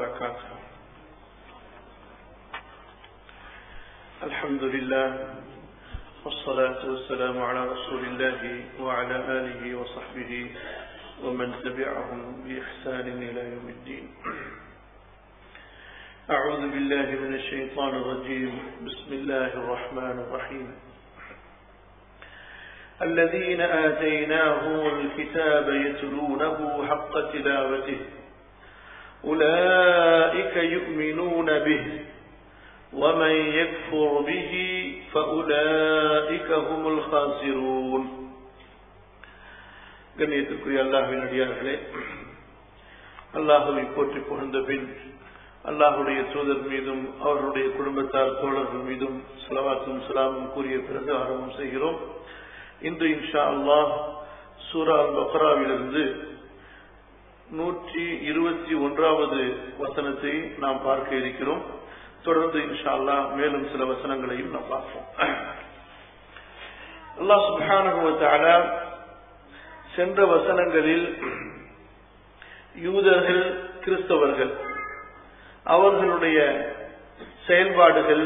وبركاته الحمد لله والصلاة والسلام على رسول الله وعلى آله وصحبه ومن تبعهم بإحسان إلى يوم الدين أعوذ بالله من الشيطان الرجيم بسم الله الرحمن الرحيم الذين آتيناهم الكتاب يتلونه حق تلاوته أولئك يؤمنون به ومن يكفر به فأولئك هم الخاسرون கண்ணியத்திற்குரிய அல்லாஹுவின் அடியார்களே அல்லாஹுவை போற்றி புகழ்ந்த பின் அல்லாஹுடைய தூதர் மீதும் அவர்களுடைய குடும்பத்தார் தோழர்கள் மீதும் செலவாத்தும் சலாமும் கூறிய பிறகு ஆரம்பம் செய்கிறோம் இன்று இன்ஷா அல்லாஹ் சூரா பக்ராவிலிருந்து நூற்றி இருபத்தி ஒன்றாவது வசனத்தை நாம் பார்க்க இருக்கிறோம் தொடர்ந்து இன்ஷா அல்லா மேலும் சில வசனங்களையும் நாம் பார்ப்போம் அல்லாஹ் சுபானுவத்தால சென்ற வசனங்களில் யூதர்கள் கிறிஸ்தவர்கள் அவர்களுடைய செயல்பாடுகள்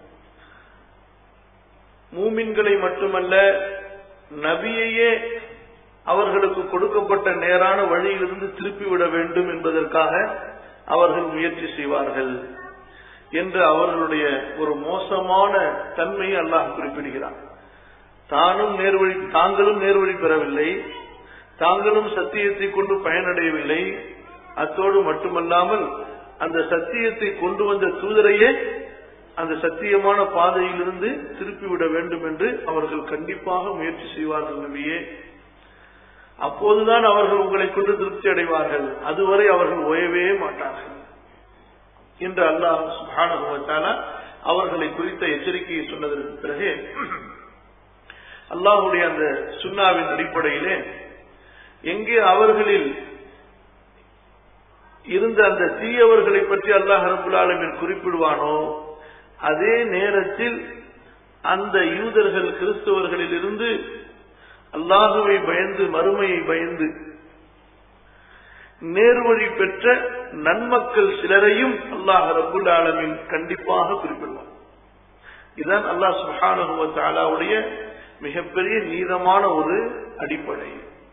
மூமின்களை மட்டுமல்ல நபியையே அவர்களுக்கு கொடுக்கப்பட்ட நேரான வழியிலிருந்து திருப்பிவிட வேண்டும் என்பதற்காக அவர்கள் முயற்சி செய்வார்கள் என்று அவர்களுடைய ஒரு மோசமான தன்மையை அல்லாஹ் குறிப்பிடுகிறார் தானும் நேர்வழி தாங்களும் நேர்வழி பெறவில்லை தாங்களும் சத்தியத்தை கொண்டு பயனடையவில்லை அத்தோடு மட்டுமல்லாமல் அந்த சத்தியத்தை கொண்டு வந்த தூதரையே அந்த சத்தியமான பாதையிலிருந்து திருப்பிவிட வேண்டும் என்று அவர்கள் கண்டிப்பாக முயற்சி செய்வார்கள் நபியே அப்போதுதான் அவர்கள் உங்களை கொண்டு திருப்தி அடைவார்கள் அதுவரை அவர்கள் ஓயவே மாட்டார்கள் என்று அல்லாஹ் சுபானுவத்தால அவர்களை குறித்த எச்சரிக்கையை சொன்னதற்கு பிறகு அல்லாஹுடைய அந்த சுண்ணாவின் அடிப்படையிலே எங்கே அவர்களில் இருந்த அந்த தீயவர்களை பற்றி அல்லாஹ் ரபுல்லாலமின் குறிப்பிடுவானோ அதே நேரத்தில் அந்த யூதர்கள் கிறிஸ்தவர்களில் இருந்து அல்லாஹுவை பயந்து மறுமையை பயந்து நேர்வழி பெற்ற நன்மக்கள் சிலரையும் அல்லாஹ் ரபுல் ஆலமின் கண்டிப்பாக குறிப்பிடுவார் இதுதான் அல்லாஹ் சுஹானுடைய மிகப்பெரிய நீதமான ஒரு அடிப்படை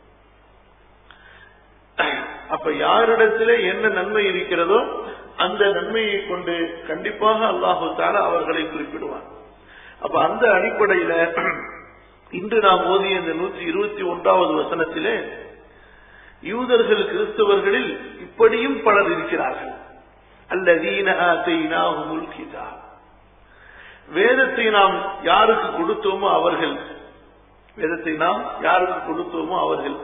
அப்ப யாரிடத்திலே என்ன நன்மை இருக்கிறதோ அந்த நன்மையை கொண்டு கண்டிப்பாக அல்லாஹு தால அவர்களை குறிப்பிடுவார் அப்ப அந்த அடிப்படையில இன்று நாம் ஓதிய இந்த நூற்றி இருபத்தி ஒன்றாவது வசனத்திலே யூதர்கள் கிறிஸ்தவர்களில் இப்படியும் பலர் இருக்கிறார்கள் அல்லதீன வேதத்தை நாம் யாருக்கு கொடுத்தோமோ அவர்கள் வேதத்தை நாம் யாருக்கு கொடுத்தோமோ அவர்கள்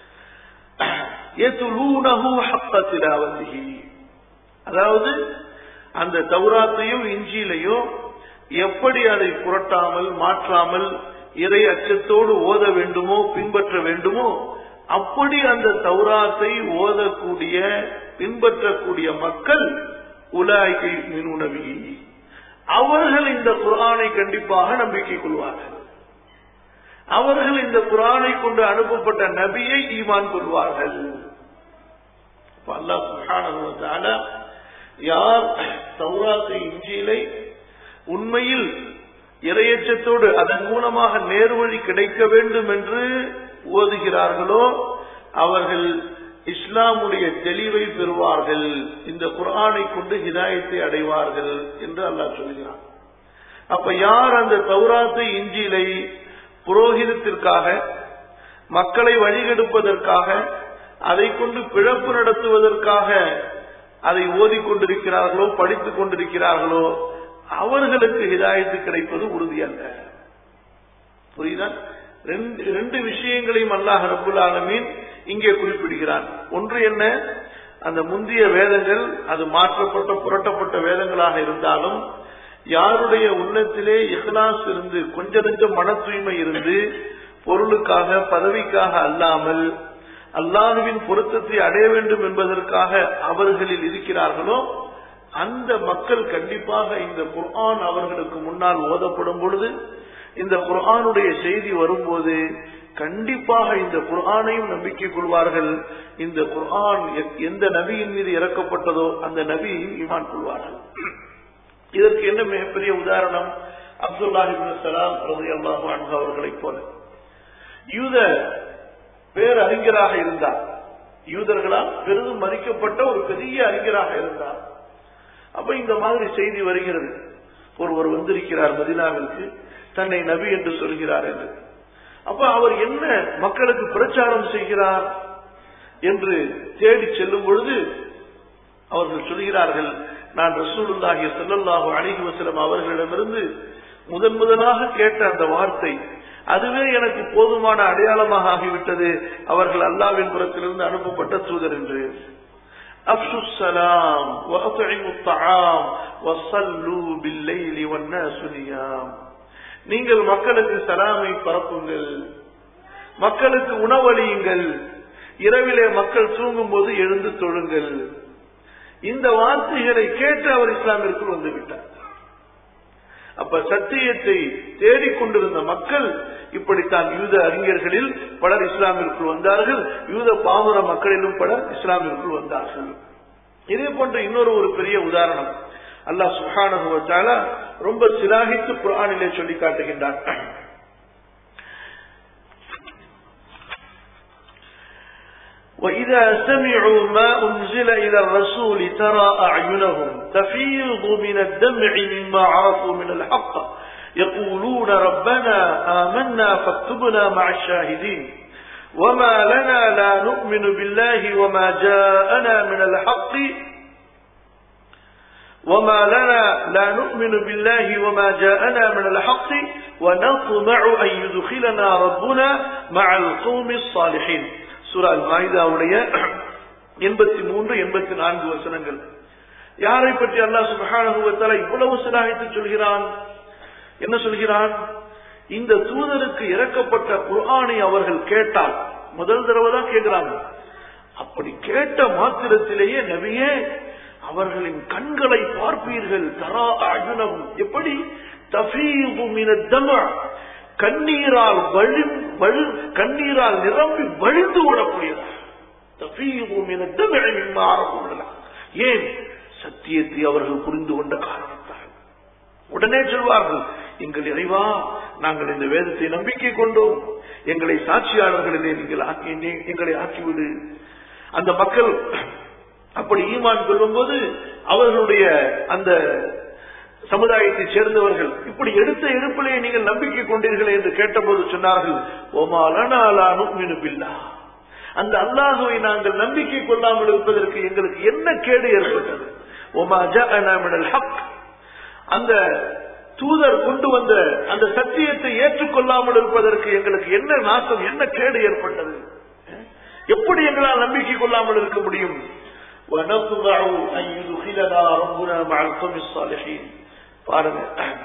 அதாவது அந்த தௌராத்தையும் இஞ்சியிலையும் எப்படி அதை புரட்டாமல் மாற்றாமல் இறை அச்சத்தோடு ஓத வேண்டுமோ பின்பற்ற வேண்டுமோ அப்படி அந்த தௌராத்தை ஓதக்கூடிய பின்பற்றக்கூடிய மக்கள் உலாய்கை மின்னுணவி அவர்கள் இந்த குரானை கண்டிப்பாக நம்பிக்கை கொள்வார்கள் அவர்கள் இந்த குரானை கொண்டு அனுப்பப்பட்ட நபியை ஈமான் கொள்வார்கள் அல்லா யார் தௌராத்தை இஞ்சியிலை உண்மையில் இரையச்சத்தோடு அதன் மூலமாக நேர்வழி கிடைக்க வேண்டும் என்று ஓதுகிறார்களோ அவர்கள் இஸ்லாமுடைய தெளிவை பெறுவார்கள் இந்த குரானை கொண்டு ஹிதாயத்தை அடைவார்கள் என்று அல்லாஹ் சொல்கிறான் அப்ப யார் அந்த தௌராத்தை இஞ்சிலை புரோகிதத்திற்காக மக்களை வழிகெடுப்பதற்காக அதை கொண்டு பிழப்பு நடத்துவதற்காக அதை ஓதிக்கொண்டிருக்கிறார்களோ படித்துக் கொண்டிருக்கிறார்களோ அவர்களுக்கு ஹிதாயத்து கிடைப்பது உறுதியல்ல புரியுதா ரெண்டு ரெண்டு விஷயங்களையும் அல்லாஹ் ரபுல் ஆலமீன் இங்கே குறிப்பிடுகிறான் ஒன்று என்ன அந்த முந்தைய வேதங்கள் அது மாற்றப்பட்ட புரட்டப்பட்ட வேதங்களாக இருந்தாலும் யாருடைய உள்ளத்திலே இஹ்லாஸ் இருந்து கொஞ்ச நெஞ்ச மன தூய்மை இருந்து பொருளுக்காக பதவிக்காக அல்லாமல் அல்லாஹுவின் பொருத்தத்தை அடைய வேண்டும் என்பதற்காக அவர்களில் இருக்கிறார்களோ அந்த மக்கள் கண்டிப்பாக இந்த குர்ஆன் அவர்களுக்கு முன்னால் ஓதப்படும் பொழுது இந்த குர்ஆனுடைய செய்தி வரும்போது கண்டிப்பாக இந்த குர்ஆனையும் நம்பிக்கை கொள்வார்கள் இந்த குர்ஆன் எ- எந்த நபியின் மீது இறக்கப்பட்டதோ அந்த நபியையும் ஈமான் கொள்வார்கள் இதற்கு என்ன மிகப்பெரிய உதாரணம் அப்துல்லாஹிபின் சலாம் ரலியல்லாஹு அன்ஹு அவர்களைப் போல யூத பேரறிஞராக இருந்தார் யூதர்களால் பெரிதும் மதிக்கப்பட்ட ஒரு பெரிய அறிஞராக இருந்தார் அப்ப இந்த மாதிரி செய்தி வருகிறது ஒருவர் வந்திருக்கிறார் மதினாவிற்கு தன்னை நபி என்று சொல்கிறார் என்று அப்ப அவர் என்ன மக்களுக்கு பிரச்சாரம் செய்கிறார் என்று தேடி செல்லும் பொழுது அவர்கள் சொல்கிறார்கள் நான் ரசூலுல்லாஹி ஸல்லல்லாஹு அலைஹி வஸல்லம் அவர்களிடமிருந்து முதன் முதலாக கேட்ட அந்த வார்த்தை அதுவே எனக்கு போதுமான அடையாளமாக ஆகிவிட்டது அவர்கள் அல்லாவின் புறத்திலிருந்து அனுப்பப்பட்ட தூதர் என்று அப்சு சலாம் وأطعموا الطعام وصلوا بالليل والناس نيام நீங்கள் மக்களுக்கு சலாமை பரப்புங்கள் மக்களுக்கு உணவளியுங்கள் இரவிலே மக்கள் தூங்கும் போது எழுந்து தொழுங்கள் இந்த வார்த்தைகளை கேட்டு அவர் இஸ்லாமிற்குள் வந்து விட்டார் அப்ப சத்தியத்தை தேடிக்கொண்டிருந்த மக்கள் இப்படித்தான் யூத அறிஞர்களில் பலர் இஸ்லாமிற்குள் வந்தார்கள் யூத பாமர மக்களிலும் பலர் இஸ்லாமிற்குள் வந்தார்கள் இதே போன்ற இன்னொரு ஒரு பெரிய உதாரணம் அல்லாஹ் சுப்ஹானஹு வ தஆலா ரொம்ப சிலாகித்து குர்ஆனிலே சொல்லி காட்டுகின்றான் وإذا سمعوا ما أنزل إلى الرسول ترى أعينهم تفيض من الدمع مما عرفوا من الحق يقولون ربنا آمنا فاكتبنا مع الشاهدين وما لنا لا نؤمن بالله وما جاءنا من الحق وما لنا لا نؤمن بالله وما جاءنا من الحق ونطمع أن يدخلنا ربنا مع القوم الصالحين சூரா மாயுதாவுடைய எண்பத்தி மூன்று எண்பத்தி நான்கு வசனங்கள் யாரை பற்றி அல்லாஹ் சுபஹானஹுவத்தால இவ்வளவு சிலாகித்து சொல்கிறான் என்ன சொல்கிறான் இந்த தூதருக்கு இறக்கப்பட்ட குர்ஆனை அவர்கள் கேட்டால் முதல் தடவை தான் கேட்கிறாங்க அப்படி கேட்ட மாத்திரத்திலேயே நபியே அவர்களின் கண்களை பார்ப்பீர்கள் தரா அஜுனவும் எப்படி தஃபீது மினத் தம கண்ணீரால் வழி வழி கண்ணீரால் நிரம்பி வழிந்து விடக்கூடியதா தஃபீது மினத் தம மிம்மா அரபுல்லா ஏன் சத்தியத்தை அவர்கள் புரிந்து கொண்ட காரணத்தால் உடனே சொல்வார்கள் எங்கள் இறைவா நாங்கள் இந்த வேதத்தை நம்பிக்கை கொண்டோம் எங்களை சாட்சியாளர்களிலே நீங்கள் ஆக்கி நீ- எங்களை ஆக்கிவிடு அந்த மக்கள் அப்படி ஈமான் கொள்ளும்போது அவர்களுடைய அந்த சமுதாயத்தைச் சேர்ந்தவர்கள் இப்படி எடுத்த எடுப்பிலே நீங்கள் நம்பிக்கை கொண்டீர்களே என்று கேட்டபோது சொன்னார்கள் ஓமா லனா நுக்மினு பில்லா அந்த அல்லாஹுவை நாங்கள் நம்பிக்கை கொள்ளாமல் இருப்பதற்கு எங்களுக்கு என்ன கேடு ஏற்பட்டது ஒமா ஜஅனா மினல் ஹக் அந்த தூதர் கொண்டு வந்த அந்த சத்தியத்தை ஏற்றுக்கொள்ளாமல் இருப்பதற்கு எங்களுக்கு என்ன நாசம் என்ன கேடு ஏற்பட்டது எப்படி எங்களால் நம்பிக்கை கொள்ளாமல் இருக்க முடியும் وَنَطْمَعُ أَن يُدْخِلَنَا رَبُّنَا مَعَ الْقَوْمِ الصَّالِحِينَ பாருங்க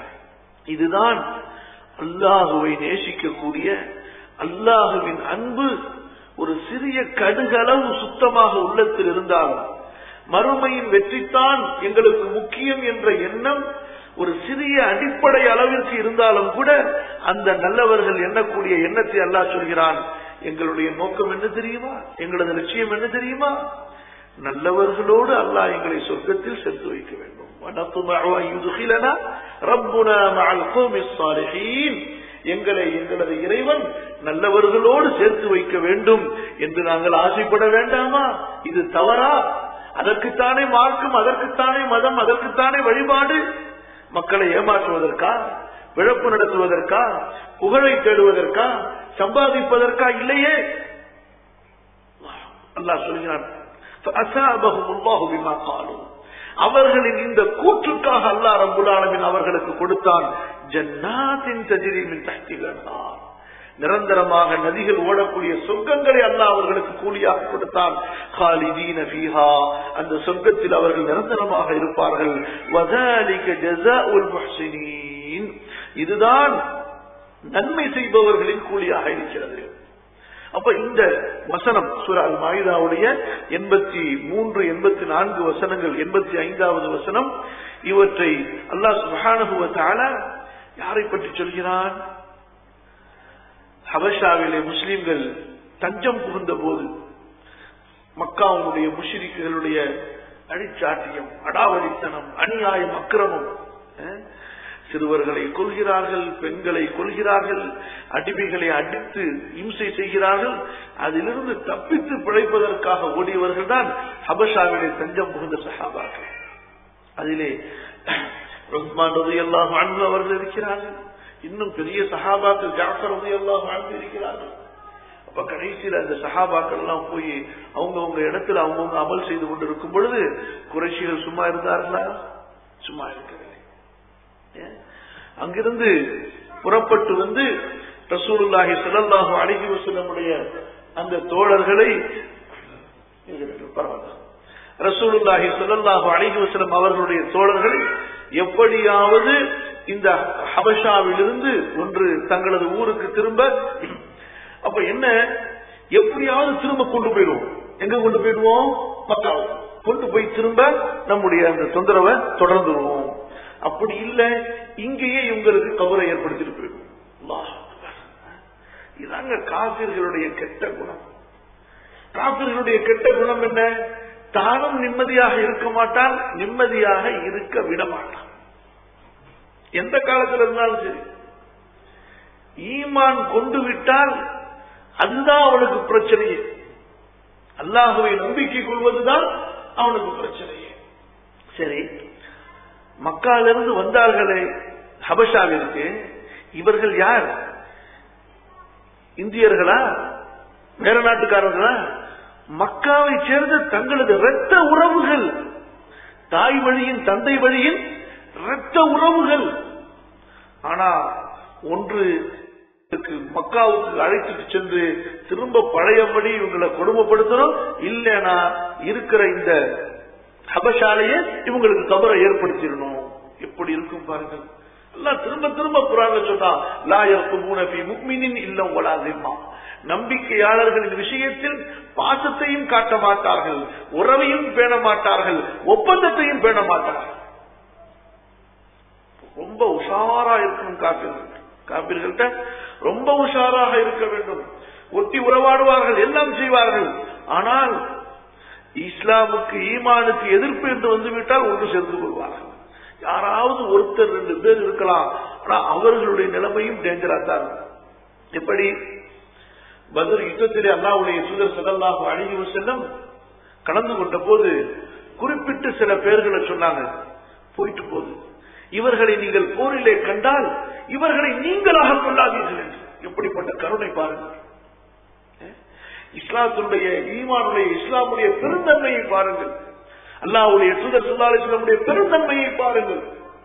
இதுதான் அல்லாஹுவை நேசிக்கக்கூடிய அல்லாஹுவின் அன்பு ஒரு சிறிய கடுகளவு சுத்தமாக உள்ளத்தில் இருந்தாலும் மறுமையின் வெற்றித்தான் எங்களுக்கு முக்கியம் என்ற எண்ணம் ஒரு சிறிய அடிப்படை அளவிற்கு இருந்தாலும் கூட அந்த நல்லவர்கள் எண்ணக்கூடிய எண்ணத்தை அல்லாஹ் சொல்கிறான் எங்களுடைய நோக்கம் என்ன தெரியுமா எங்களது லட்சியம் என்ன தெரியுமா நல்லவர்களோடு அல்லாஹ் எங்களை சொர்க்கத்தில் சேர்த்து வைக்க வேண்டும் وَنَطْمَعُ أَن يُدْخِلَنَا رَبُّنَا مَعَ الْقَوْمِ الصَّالِحِينَ எங்களை எங்களது இறைவன் நல்லவர்களோடு சேர்த்து வைக்க வேண்டும் என்று நாங்கள் ஆசைப்பட வேண்டாமா இது தவறா அதற்குத்தானே மார்க்கம் அதற்குத்தானே மதம் அதற்குத்தானே வழிபாடு மக்களை ஏமாற்றுவதற்கா பிழப்பு நடத்துவதற்கா புகழை தேடுவதற்கா சம்பாதிப்பதற்கா இல்லையே அல்லாஹ் சொல்கிறான் فَأَثَابَهُمُ اللَّهُ بِمَا قَالُوا அவர்களின் இந்த கூற்றுக்காக அல்லாஹ் ரப்புல் ஆலமீன் அவர்களுக்கு கொடுத்தான் ஜன்னாத்தின் தஜ்ரி மின் தஹ்திஹா அன்ஹார். நிரந்தரமாக நதிகள் ஓடக்கூடிய சொர்க்கங்களை அல்லாஹ் அவர்களுக்கு கூலியாக கொடுத்தான் خالدين فيها அந்த சொர்க்கத்தில் அவர்கள் நிரந்தரமாக இருப்பார்கள் وذلك جزاء المحسنين இதுதான் நன்மை செய்பவர்களின் கூலியாக இருக்கிறது அப்ப இந்த வசனம் சூரா அல் மாயிதாவுடைய எண்பத்தி மூன்று எண்பத்தி நான்கு வசனங்கள் எண்பத்தி ஐந்தாவது வசனம் இவற்றை அல்லாஹ் சுபஹானஹு வ தஆலா யாரை பற்றி சொல்கிறான் ஹபஷாவிலே முஸ்லிம்கள் தஞ்சம் புகுந்த போது மக்காவுடைய முஷிரிக்குகளுடைய அழிச்சாட்டியம் அடாவடித்தனம் அநியாயம் அக்கிரமம் அஹ், சிறுவர்களை கொள்கிறார்கள் பெண்களை கொள்கிறார்கள் அடிமைகளை அடித்து இம்சை செய்கிறார்கள் அதிலிருந்து தப்பித்து பிழைப்பதற்காக ஓடியவர்கள் தான் ஹபஷாவிலே தஞ்சம் புகுந்த சஹாபாக்கள் அதிலே ரஹ்மான் ரதி அல்லாஹ் அவர்கள் இருக்கிறார்கள் இன்னும் பெரிய சஹாபாக்கள் ஜாஃபர் ரதி அல்லாஹ் இருக்கிறார்கள் அப்ப கடைசியில அந்த சஹாபாக்கள் எல்லாம் போய் அவங்கவங்க இடத்துல அவங்கவுங்க அமல் செய்து கொண்டு இருக்கும் பொழுது குறைஷிகள் சும்மா இருந்தார்களா சும்மா இருக்கவில்லை ஏன்? அங்கிருந்து புறப்பட்டு வந்து ரசூலுல்லாஹி ஸல்லல்லாஹு அலைஹி வஸல்லமுடைய அந்த தோழர்களை பரவாயில்ல ரசூலுல்லாஹி ஸல்லல்லாஹு அலைஹி வஸல்லம் அவர்களுடைய தோழர்கள் எப்படியாவது இந்த ஹபஷாவிலிருந்து ஒன்று தங்களது ஊருக்கு திரும்ப அப்ப என்ன எப்படியாவது திரும்ப கொண்டு போயிடுவோம் எங்க கொண்டு போயிடுவோம் மக்காவுக்கு கொண்டு போய் திரும்ப நம்முடைய அந்த தொந்தரவை தொடர்ந்துருவோம் அப்படி இல்ல இங்கேயே இவங்களுக்கு கவரை ஏற்படுத்திட்டு போயிடுவோம் அல்லாஹ் அக்பர். இதாங்க காபிர்களுடைய கெட்ட குணம் காபிர்களுடைய கெட்ட குணம் என்ன தானும் நிம்மதியாக இருக்க மாட்டான் நிம்மதியாக இருக்க விட மாட்டான் எந்த காலத்துல இருந்தாலும் சரி ஈமான் கொண்டு விட்டால் அதுதான் அவனுக்கு பிரச்சனையே அல்லாஹுவை நம்பிக்கை கொள்வதுதான் அவனுக்கு பிரச்சனையே சரி மக்காலிருந்து வந்தார்களே ஹபஷாவிற்கு இவர்கள் யார் இந்தியர்களா வேற நாட்டுக்காரர்களா மக்காவை சேர்ந்த தங்களது இரத்த உறவுகள் தாய் வழியின் தந்தை வழியின் இரத்த உறவுகள் ஆனா ஒன்று இவருக்கு மக்காவுக்கு அழைத்துட்டு சென்று திரும்ப பழையபடி இவங்களை கொடுமைப்படுத்தணும் இல்லைனா இருக்கிற இந்த ஹபஷாலையே இவங்களுக்கு கபரை ஏற்படுத்திடணும் எப்படி இருக்கும் பாருங்கள் எல்லாம் திரும்ப திரும்ப குரான் சொன்னா லா யர்குபூன ஃபீ முஃமினின் இல்லம் வலா திம்மா நம்பிக்கையாளர்களின் விஷயத்தில் பாசத்தையும் காட்ட மாட்டார்கள் உறவையும் பேண மாட்டார்கள் ஒப்பந்தத்தையும் பேண மாட்டார்கள் ரொம்ப உஷாரா இருக்கணும் காப்பீர்கள் காப்பீர்கள்ட்ட ரொம்ப உஷாராக இருக்க வேண்டும் ஒட்டி உறவாடுவார்கள் எல்லாம் செய்வார்கள் ஆனால் இஸ்லாமுக்கு ஈமானுக்கு எதிர்ப்பு என்று வந்துவிட்டால் ஒன்று சேர்ந்து கொள்வார்கள் யாராவது ஒருத்தர் ரெண்டு பேர் இருக்கலாம் ஆனா அவர்களுடைய நிலைமையும் டேஞ்சரா தான் இருக்கும். எப்படி பதில் யுத்தத்திலே அல்லாவுடைய சுதர் சதல்லாஹு அழகி செல்லும் கலந்து கொண்ட போது குறிப்பிட்டு சில பேர்களை சொன்னாங்க போயிட்டு போது இவர்களை நீங்கள் போரிலே கண்டால் இவர்களை நீங்களாக கொள்ளாதீர்கள் என்று எப்படிப்பட்ட கருணை பாருங்கள் இஸ்லாத்தினுடைய ஈமானுடைய இஸ்லாமுடைய பெருந்தன்மையை பாருங்கள் அல்லாவுடைய சுதர் சுல்லாஸ்லமுடைய பெருந்தன்மையை பாருங்கள்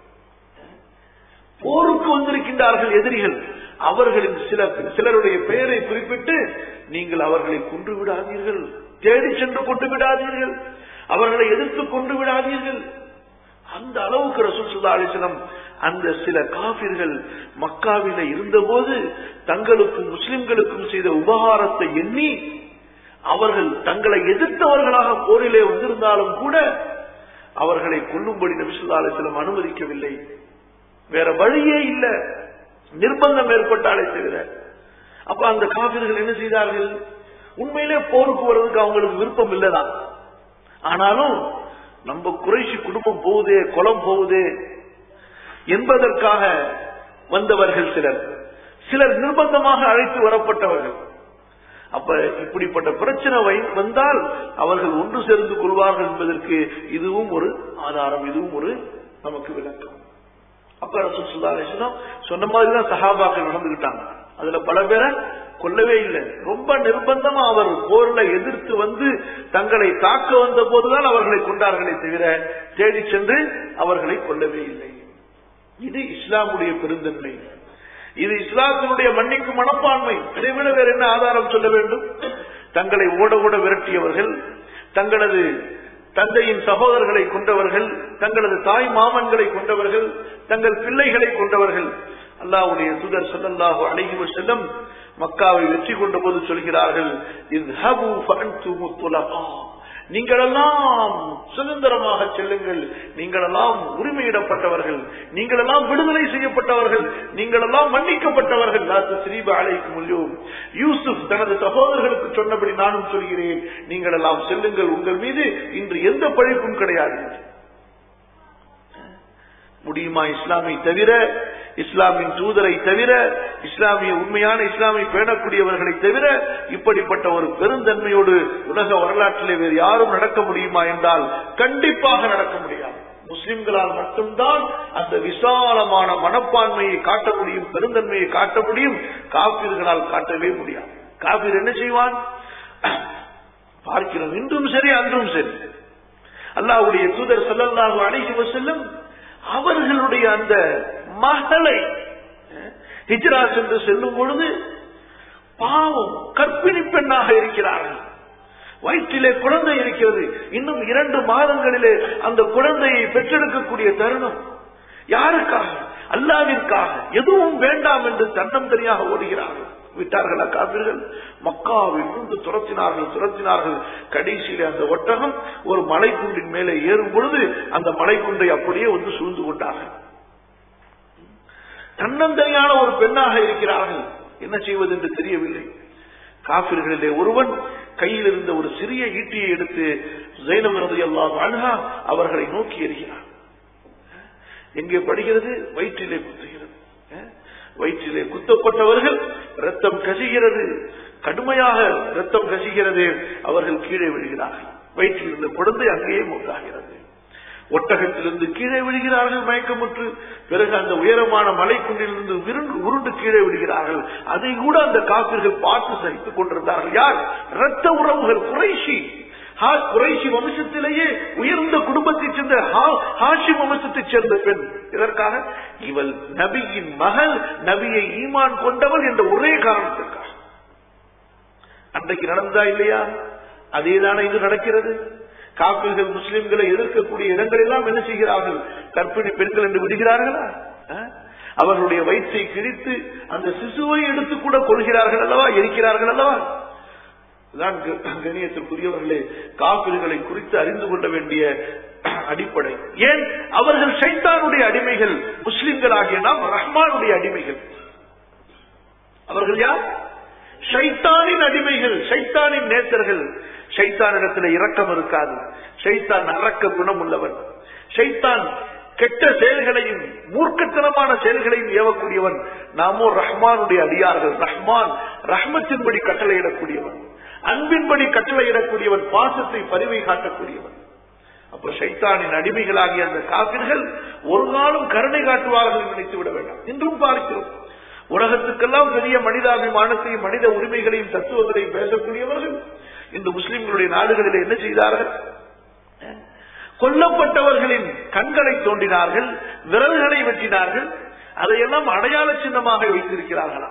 போருக்கு வந்திருக்கின்றார்கள் எதிரிகள் அவர்களின் சில சிலருடைய பெயரை குறிப்பிட்டு நீங்கள் அவர்களை கொன்று விடாதீர்கள் தேடி சென்று கொண்டு விடாதீர்கள் அவர்களை எதிர்த்து கொண்டு விடாதீர்கள் அந்த அளவுக்கு ரசூல் சுல்லா அலிஸ்லம் அந்த சில காபிர்கள் மக்காவில இருந்தபோது தங்களுக்கும் முஸ்லிம்களுக்கும் செய்த உபகாரத்தை எண்ணி அவர்கள் தங்களை எதிர்த்தவர்களாக போரிலே வந்திருந்தாலும் கூட அவர்களை கொல்லும்படி நபிசுல்லா அலிஸ்லம் அனுமதிக்கவில்லை வேற வழியே இல்ல நிர்பந்தம் ஏற்பட்டாலே தவிர அப்ப அந்த காபிர்கள் என்ன செய்தார்கள் உண்மையிலே போருக்கு வர்றதுக்கு அவங்களுக்கு விருப்பம் இல்லதான் ஆனாலும் நம்ம குறைசி குடும்பம் போகுதே குளம் போகுதே என்பதற்காக வந்தவர்கள் சிலர் சிலர் நிர்பந்தமாக அழைத்து வரப்பட்டவர்கள் அப்ப இப்படிப்பட்ட பிரச்சனை வை- வந்தால் அவர்கள் ஒன்று சேர்ந்து கொள்வார்கள் என்பதற்கு இதுவும் ஒரு ஆதாரம் இதுவும் ஒரு நமக்கு விளக்கம் அப்ப ரசூல் ஸல்லல்லாஹு அலைஹி வஸல்லம் சொன்ன மாதிரிதான் சஹாபாக்கள் நடந்துகிட்டாங்க அதுல பல பேரை கொல்லவே இல்லை ரொம்ப நிர்பந்தமா அவர் போர்ல எதிர்த்து வந்து தங்களை தாக்க வந்த போதுதான் அவர்களை கொண்டார்களே தவிர தேடி சென்று அவர்களை கொல்லவே இல்லை இது இஸ்லாமுடைய பெருந்தன்மை இது இஸ்லாத்தினுடைய மன்னிக்கும் மனப்பான்மை இதை விட வேற என்ன ஆதாரம் சொல்ல வேண்டும் தங்களை ஓட ஓட விரட்டியவர்கள் தங்களது தந்தையின் சகோதரர்களை கொண்டவர்கள் தங்களது தாய் மாமன்களை கொண்டவர்கள் தங்கள் பிள்ளைகளை கொண்டவர்கள் அல்லாஹ்வுடைய தூதர் ஸல்லல்லாஹு அலைஹி வஸல்லம் மக்காவை வெற்றி கொண்ட போது சொல்கிறார்கள் இஸ்ஹபு ஃபஅன்துமு துலகா நீங்களெல்லாம் சுதந்திரமாக செல்லுங்கள் நீங்களெல்லாம் உரிமையிடப்பட்டவர்கள் நீங்களெல்லாம் விடுதலை செய்யப்பட்டவர்கள் நீங்களெல்லாம் மன்னிக்கப்பட்டவர்கள் ஸ்ரீப அழைக்கும் முடியும் யூசுப் தனது சகோதரர்களுக்கு சொன்னபடி நானும் சொல்கிறேன் நீங்களெல்லாம் செல்லுங்கள் உங்கள் மீது இன்று எந்த பழிப்பும் கிடையாது முடியுமா இஸ்லாமை தவிர இஸ்லாமின் தூதரை தவிர இஸ்லாமிய உண்மையான இஸ்லாமை பேணக்கூடியவர்களை தவிர இப்படிப்பட்ட ஒரு பெருந்தன்மையோடு உலக வரலாற்றிலே வேறு யாரும் நடக்க முடியுமா என்றால் கண்டிப்பாக நடக்க முடியாது முஸ்லிம்களால் மட்டும்தான் அந்த விசாலமான மனப்பான்மையை காட்ட முடியும் பெருந்தன்மையை காட்ட முடியும் காப்பீர்களால் காட்டவே முடியாது காப்பீர் என்ன செய்வான் பார்க்கிறோம் இன்றும் சரி அன்றும் சரி அல்லாவுடைய தூதர் செல்லல்லாஹு அழைச்சி செல்லும் அவர்களுடைய அந்த மகளை ஹிஜ்ரா சென்று செல்லும் பொழுது பாவம் கற்பிணி பெண்ணாக இருக்கிறார்கள் வயிற்றிலே குழந்தை இருக்கிறது இன்னும் இரண்டு மாதங்களிலே அந்த குழந்தையை பெற்றெடுக்கக்கூடிய தருணம் யாருக்காக அல்லாவிற்காக எதுவும் வேண்டாம் என்று தன்னம் தனியாக ஓடுகிறார்கள் விட்டார்களா காப்பீர்கள் மக்காவில் இருந்து துரத்தினார்கள் துரத்தினார்கள் கடைசியில அந்த ஒட்டகம் ஒரு மலைக்குன்றின் மேலே ஏறும் பொழுது அந்த மலைக்குன்றை அப்படியே வந்து சூழ்ந்து கொண்டார்கள் தன்னந்தனியான ஒரு பெண்ணாக இருக்கிறார்கள் என்ன செய்வது என்று தெரியவில்லை காபிர்களிலே ஒருவன் கையில் இருந்த ஒரு சிறிய ஈட்டியை எடுத்து ஜெயினமரது எல்லாம் அழுகா அவர்களை நோக்கி எறிகிறார் எங்கே படுகிறது வயிற்றிலே குத்துகிறது வயிற்றிலே குத்தப்பட்டவர்கள் ரத்தம் கசிகிறது கடுமையாக ரத்தம் கசிகிறது அவர்கள் கீழே விழுகிறார்கள் வயிற்றில் இருந்த குழந்தை அங்கேயே மூத்தாகிறது ஒட்டகத்திலிருந்து கீழே விழுகிறார்கள் மயக்கமுற்று பிறகு அந்த உயரமான மலைக்குன்றிலிருந்து விருண்டு உருண்டு கீழே விடுகிறார்கள் அதை கூட அந்த காப்பிர்கள் பார்த்து சகித்துக் கொண்டிருந்தார்கள் யார் இரத்த உறவுகள் குறைஷி குறைஷி வம்சத்திலேயே உயர்ந்த குடும்பத்தைச் சேர்ந்த ஹாஷி வம்சத்தைச் சேர்ந்த பெண் இதற்காக இவள் நபியின் மகள் நபியை ஈமான் கொண்டவள் என்ற ஒரே காரணத்திற்காக அன்றைக்கு நடந்ததா இல்லையா அதேதானே இது நடக்கிறது காப்பீர்கள் முஸ்லிம்களை எதிர்க்கக்கூடிய இடங்களெல்லாம் என்ன செய்கிறார்கள் கற்பிணி பெண்கள் என்று விடுகிறார்களா அவர்களுடைய வயிற்றை கிழித்து அந்த சிசுவை எடுத்து கூட கொள்கிறார்கள் அல்லவா எரிக்கிறார்கள் அல்லவா தான் கணியத்திற்குரியவர்களே காப்பிர்களை குறித்து அறிந்து கொள்ள வேண்டிய அடிப்படை ஏன் அவர்கள் சைத்தானுடைய அடிமைகள் முஸ்லிம்களாகிய நாம் ரஹ்மானுடைய அடிமைகள் அவர்கள் யார் ஷைத்தானின் அடிமைகள் ஷைத்தானின் நேசர்கள் ஷைத்தானிடத்தில் இரக்கம் இருக்காது ஷைத்தான் அரக்க குணம் உள்ளவன் ஷைத்தான் கெட்ட செயல்களையும் மூர்க்கத்தனமான செயல்களையும் ஏவக்கூடியவன் நாமோ ரஹ்மானுடைய அடியார்கள் ரஹ்மான் ரஹ்மத்தின்படி கட்டளையிடக்கூடியவன் அன்பின்படி கட்டளையிடக்கூடியவன் பாசத்தை பரிவை காட்டக்கூடியவன் அப்ப சைத்தானின் அடிமைகளாகிய அந்த காப்பிர்கள் ஒரு நாளும் கருணை காட்டுவார்கள் நினைத்து விட வேண்டாம் இன்றும் பார்க்கிறோம் உலகத்துக்கெல்லாம் பெரிய மனிதாபிமானத்தையும் மனித உரிமைகளையும் தத்துவங்களையும் பேசக்கூடியவர்கள் இந்த முஸ்லிம்களுடைய நாடுகளில் என்ன செய்தார்கள் கொல்லப்பட்டவர்களின் கண்களை தோண்டினார்கள் விரல்களை வெட்டினார்கள் அதையெல்லாம் அடையாள சின்னமாக வைத்திருக்கிறார்களா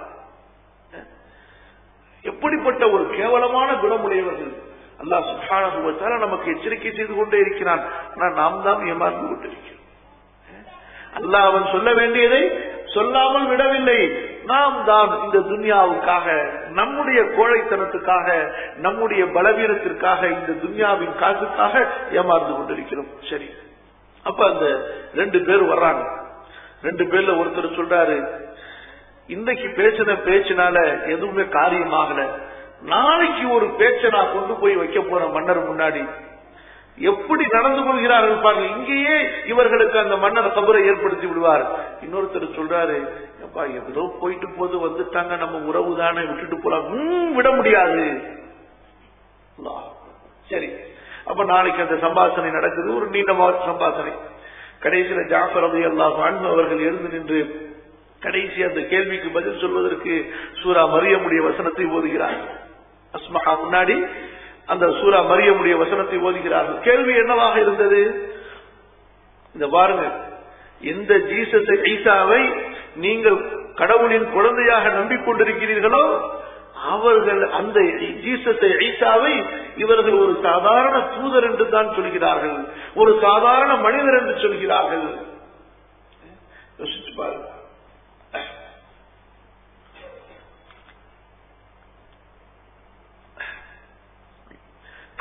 எப்படிப்பட்ட ஒரு கேவலமான குணமுடையவர்கள் அல்லாஹ் சுகான நமக்கு எச்சரிக்கை செய்து கொண்டே இருக்கிறான் ஆனால் நாம் தான் ஏமாந்து கொண்டிருக்கிறோம் அல்லாஹ் அவன் சொல்ல வேண்டியதை சொல்லாமல் விடவில்லை நாம் தான் இந்த துன்யாவுக்காக நம்முடைய கோழைத்தனத்துக்காக நம்முடைய பலவீனத்திற்காக இந்த துன்யாவின் காசுக்காக ஏமாந்து கொண்டிருக்கிறோம் சரி அப்ப அந்த ரெண்டு பேர் வர்றாங்க ரெண்டு பேர்ல ஒருத்தர் சொல்றாரு இன்னைக்கு பேசின பேச்சினால எதுவுமே காரியமாகல நாளைக்கு ஒரு பேச்சை நான் கொண்டு போய் வைக்க போறேன் மன்னர் முன்னாடி எப்படி நடந்து கொள்கிறார்கள் பாருங்க இங்கேயே இவர்களுக்கு அந்த மன்னர் கபரை ஏற்படுத்தி விடுவார் இன்னொருத்தர் சொல்றாரு அப்பா ஏதோ போயிட்டு போது வந்துட்டாங்க நம்ம உறவு தானே விட்டுட்டு போலாம் உம், விட முடியாது அல்லாஹ். சரி அப்ப நாளைக்கு அந்த சம்பாஷணை நடக்குது ஒரு நீண்ட சம்பாஷணை கடைசியில ஜாஃபர் அலி அல்லாஹ் அன்பு அவர்கள் எழுந்து நின்று கடைசி அந்த கேள்விக்கு பதில் சொல்வதற்கு சூரா மரியமுடைய வசனத்தை ஓதுகிறார் அஸ்மஹா முன்னாடி அந்த சூரா மரியமுடைய வசனத்தை ஓதுகிறார்கள் கேள்வி என்னவாக இருந்தது இந்த பாருங்க எந்த ஜீசஸ் ஈசாவை நீங்கள் கடவுளின் குழந்தையாக நம்பிக்கொண்டிருக்கிறீர்களோ அவர்கள் அந்த ஜீசஸ் ஈசாவை இவர்கள் ஒரு சாதாரண தூதர் என்று தான் சொல்கிறார்கள் ஒரு சாதாரண மனிதர் என்று சொல்கிறார்கள் யோசிச்சு பாருங்க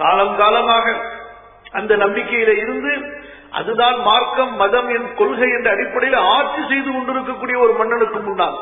காலம் காலமாக அந்த நம்பிக்கையில இருந்து அதுதான் மார்க்கம் மதம் என் கொள்கை என்ற அடிப்படையில் ஆட்சி செய்து கொண்டிருக்கக்கூடிய ஒரு மன்னனுக்கு முன்னால்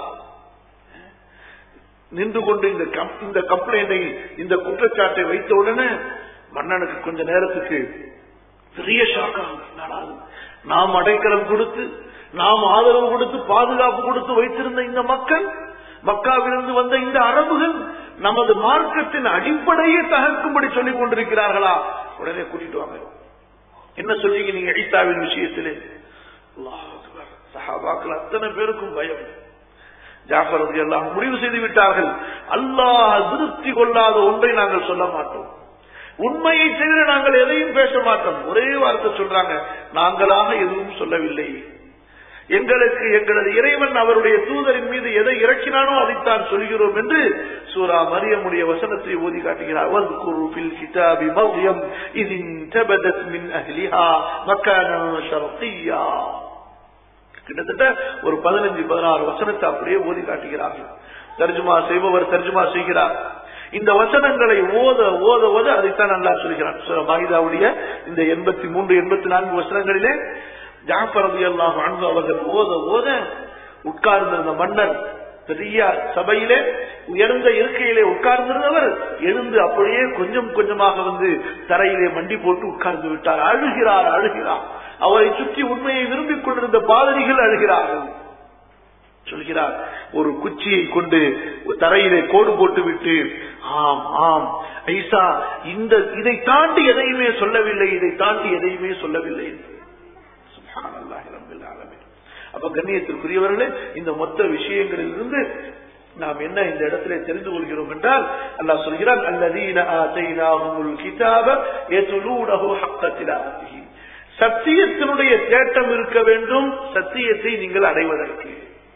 நின்று கொண்டு இந்த கம்- இந்த கம்ப்ளைண்டை இந்த குற்றச்சாட்டை வைத்த உடனே மன்னனுக்கு கொஞ்ச நேரத்துக்கு பெரிய ஷாக்காக நாம் அடைக்கலம் கொடுத்து நாம் ஆதரவு கொடுத்து பாதுகாப்பு கொடுத்து வைத்திருந்த இந்த மக்கள் மக்காவிலிருந்து வந்த இந்த அரபுகள் நமது மார்க்கத்தின் அடிப்படையை தகர்க்கும்படி சொல்லிக் கொண்டிருக்கிறார்களா உடனே கூட்டிட்டு வாங்க என்ன சொல்றீங்க நீங்க ஈசாவின் விஷயத்திலே அல்லாஹ் அக்பர். சஹாபாக்கள் அத்தனை பேருக்கும் பயம் ஜாஃபர் ரதி எல்லாம் முடிவு செய்து விட்டார்கள் அல்லாஹ் திருப்தி கொள்ளாத ஒன்றை நாங்கள் சொல்ல மாட்டோம் உண்மையை தவிர நாங்கள் எதையும் பேச மாட்டோம் ஒரே வார்த்தை சொல்றாங்க நாங்களாக எதுவும் சொல்லவில்லை எங்களுக்கு எங்களது இறைவன் அவருடைய தூதரின் மீது எதை இறக்கினானோ அதைத்தான் சொல்கிறோம் என்று சூரா மரியமுடைய வசனத்தை ஓதி காட்டுகிறார் வذكروا في الكتاب مريم إذ انتبذت من أهلها مكانا شرقيا கிட்டத்தட்ட ஒரு பதினஞ்சு பதினாறு வசனத்தை அப்படியே ஓதி காட்டுகிறார்கள் தர்ஜுமா செய்பவர் தர்ஜுமா செய்கிறார் இந்த வசனங்களை ஓத ஓத ஓத அதைத்தான் நல்லா சொல்கிறார் சூரா மாயிதாவுடைய இந்த எண்பத்தி மூன்று எண்பத்தி நான்கு வசனங்களிலே ஜாஃபர் ரலியல்லாஹு அன்ஹு அவர்கள் ஓத ஓத உட்கார்ந்திருந்த மன்னர் பெரிய சபையிலே உயர்ந்த இருக்கையிலே உட்கார்ந்திருந்தவர் எழுந்து அப்படியே கொஞ்சம் கொஞ்சமாக வந்து தரையிலே மண்டி போட்டு உட்கார்ந்து விட்டார் அழுகிறார் அழுகிறார் அவரை சுற்றி உண்மையை விரும்பிக் கொண்டிருந்த பாதரிகள் அழுகிறார்கள் சொல்கிறார் ஒரு குச்சியை கொண்டு தரையிலே கோடு போட்டு விட்டு ஆம் ஆம் ஐசா இந்த இதை தாண்டி எதையுமே சொல்லவில்லை இதை தாண்டி எதையுமே சொல்லவில்லை என்று. சுப்ஹானல்லாஹி ரப்பில் ஆலமீன். அப்ப கண்ணியத்திற்குரியவர்களே இந்த மொத்த விஷயங்களிலிருந்து நாம் என்ன இந்த இடத்திலே தெரிந்து கொள்கிறோம் என்றால் அல்லாஹ் சொல்கிறான் அல்லதீன ஆதைனாஹுமுல் கிதாப யத்லூனஹு ஹக்க திலாவத்திஹி சத்தியத்தினுடைய தேட்டம் இருக்க வேண்டும் சத்தியத்தை நீங்கள் அடைவதற்கு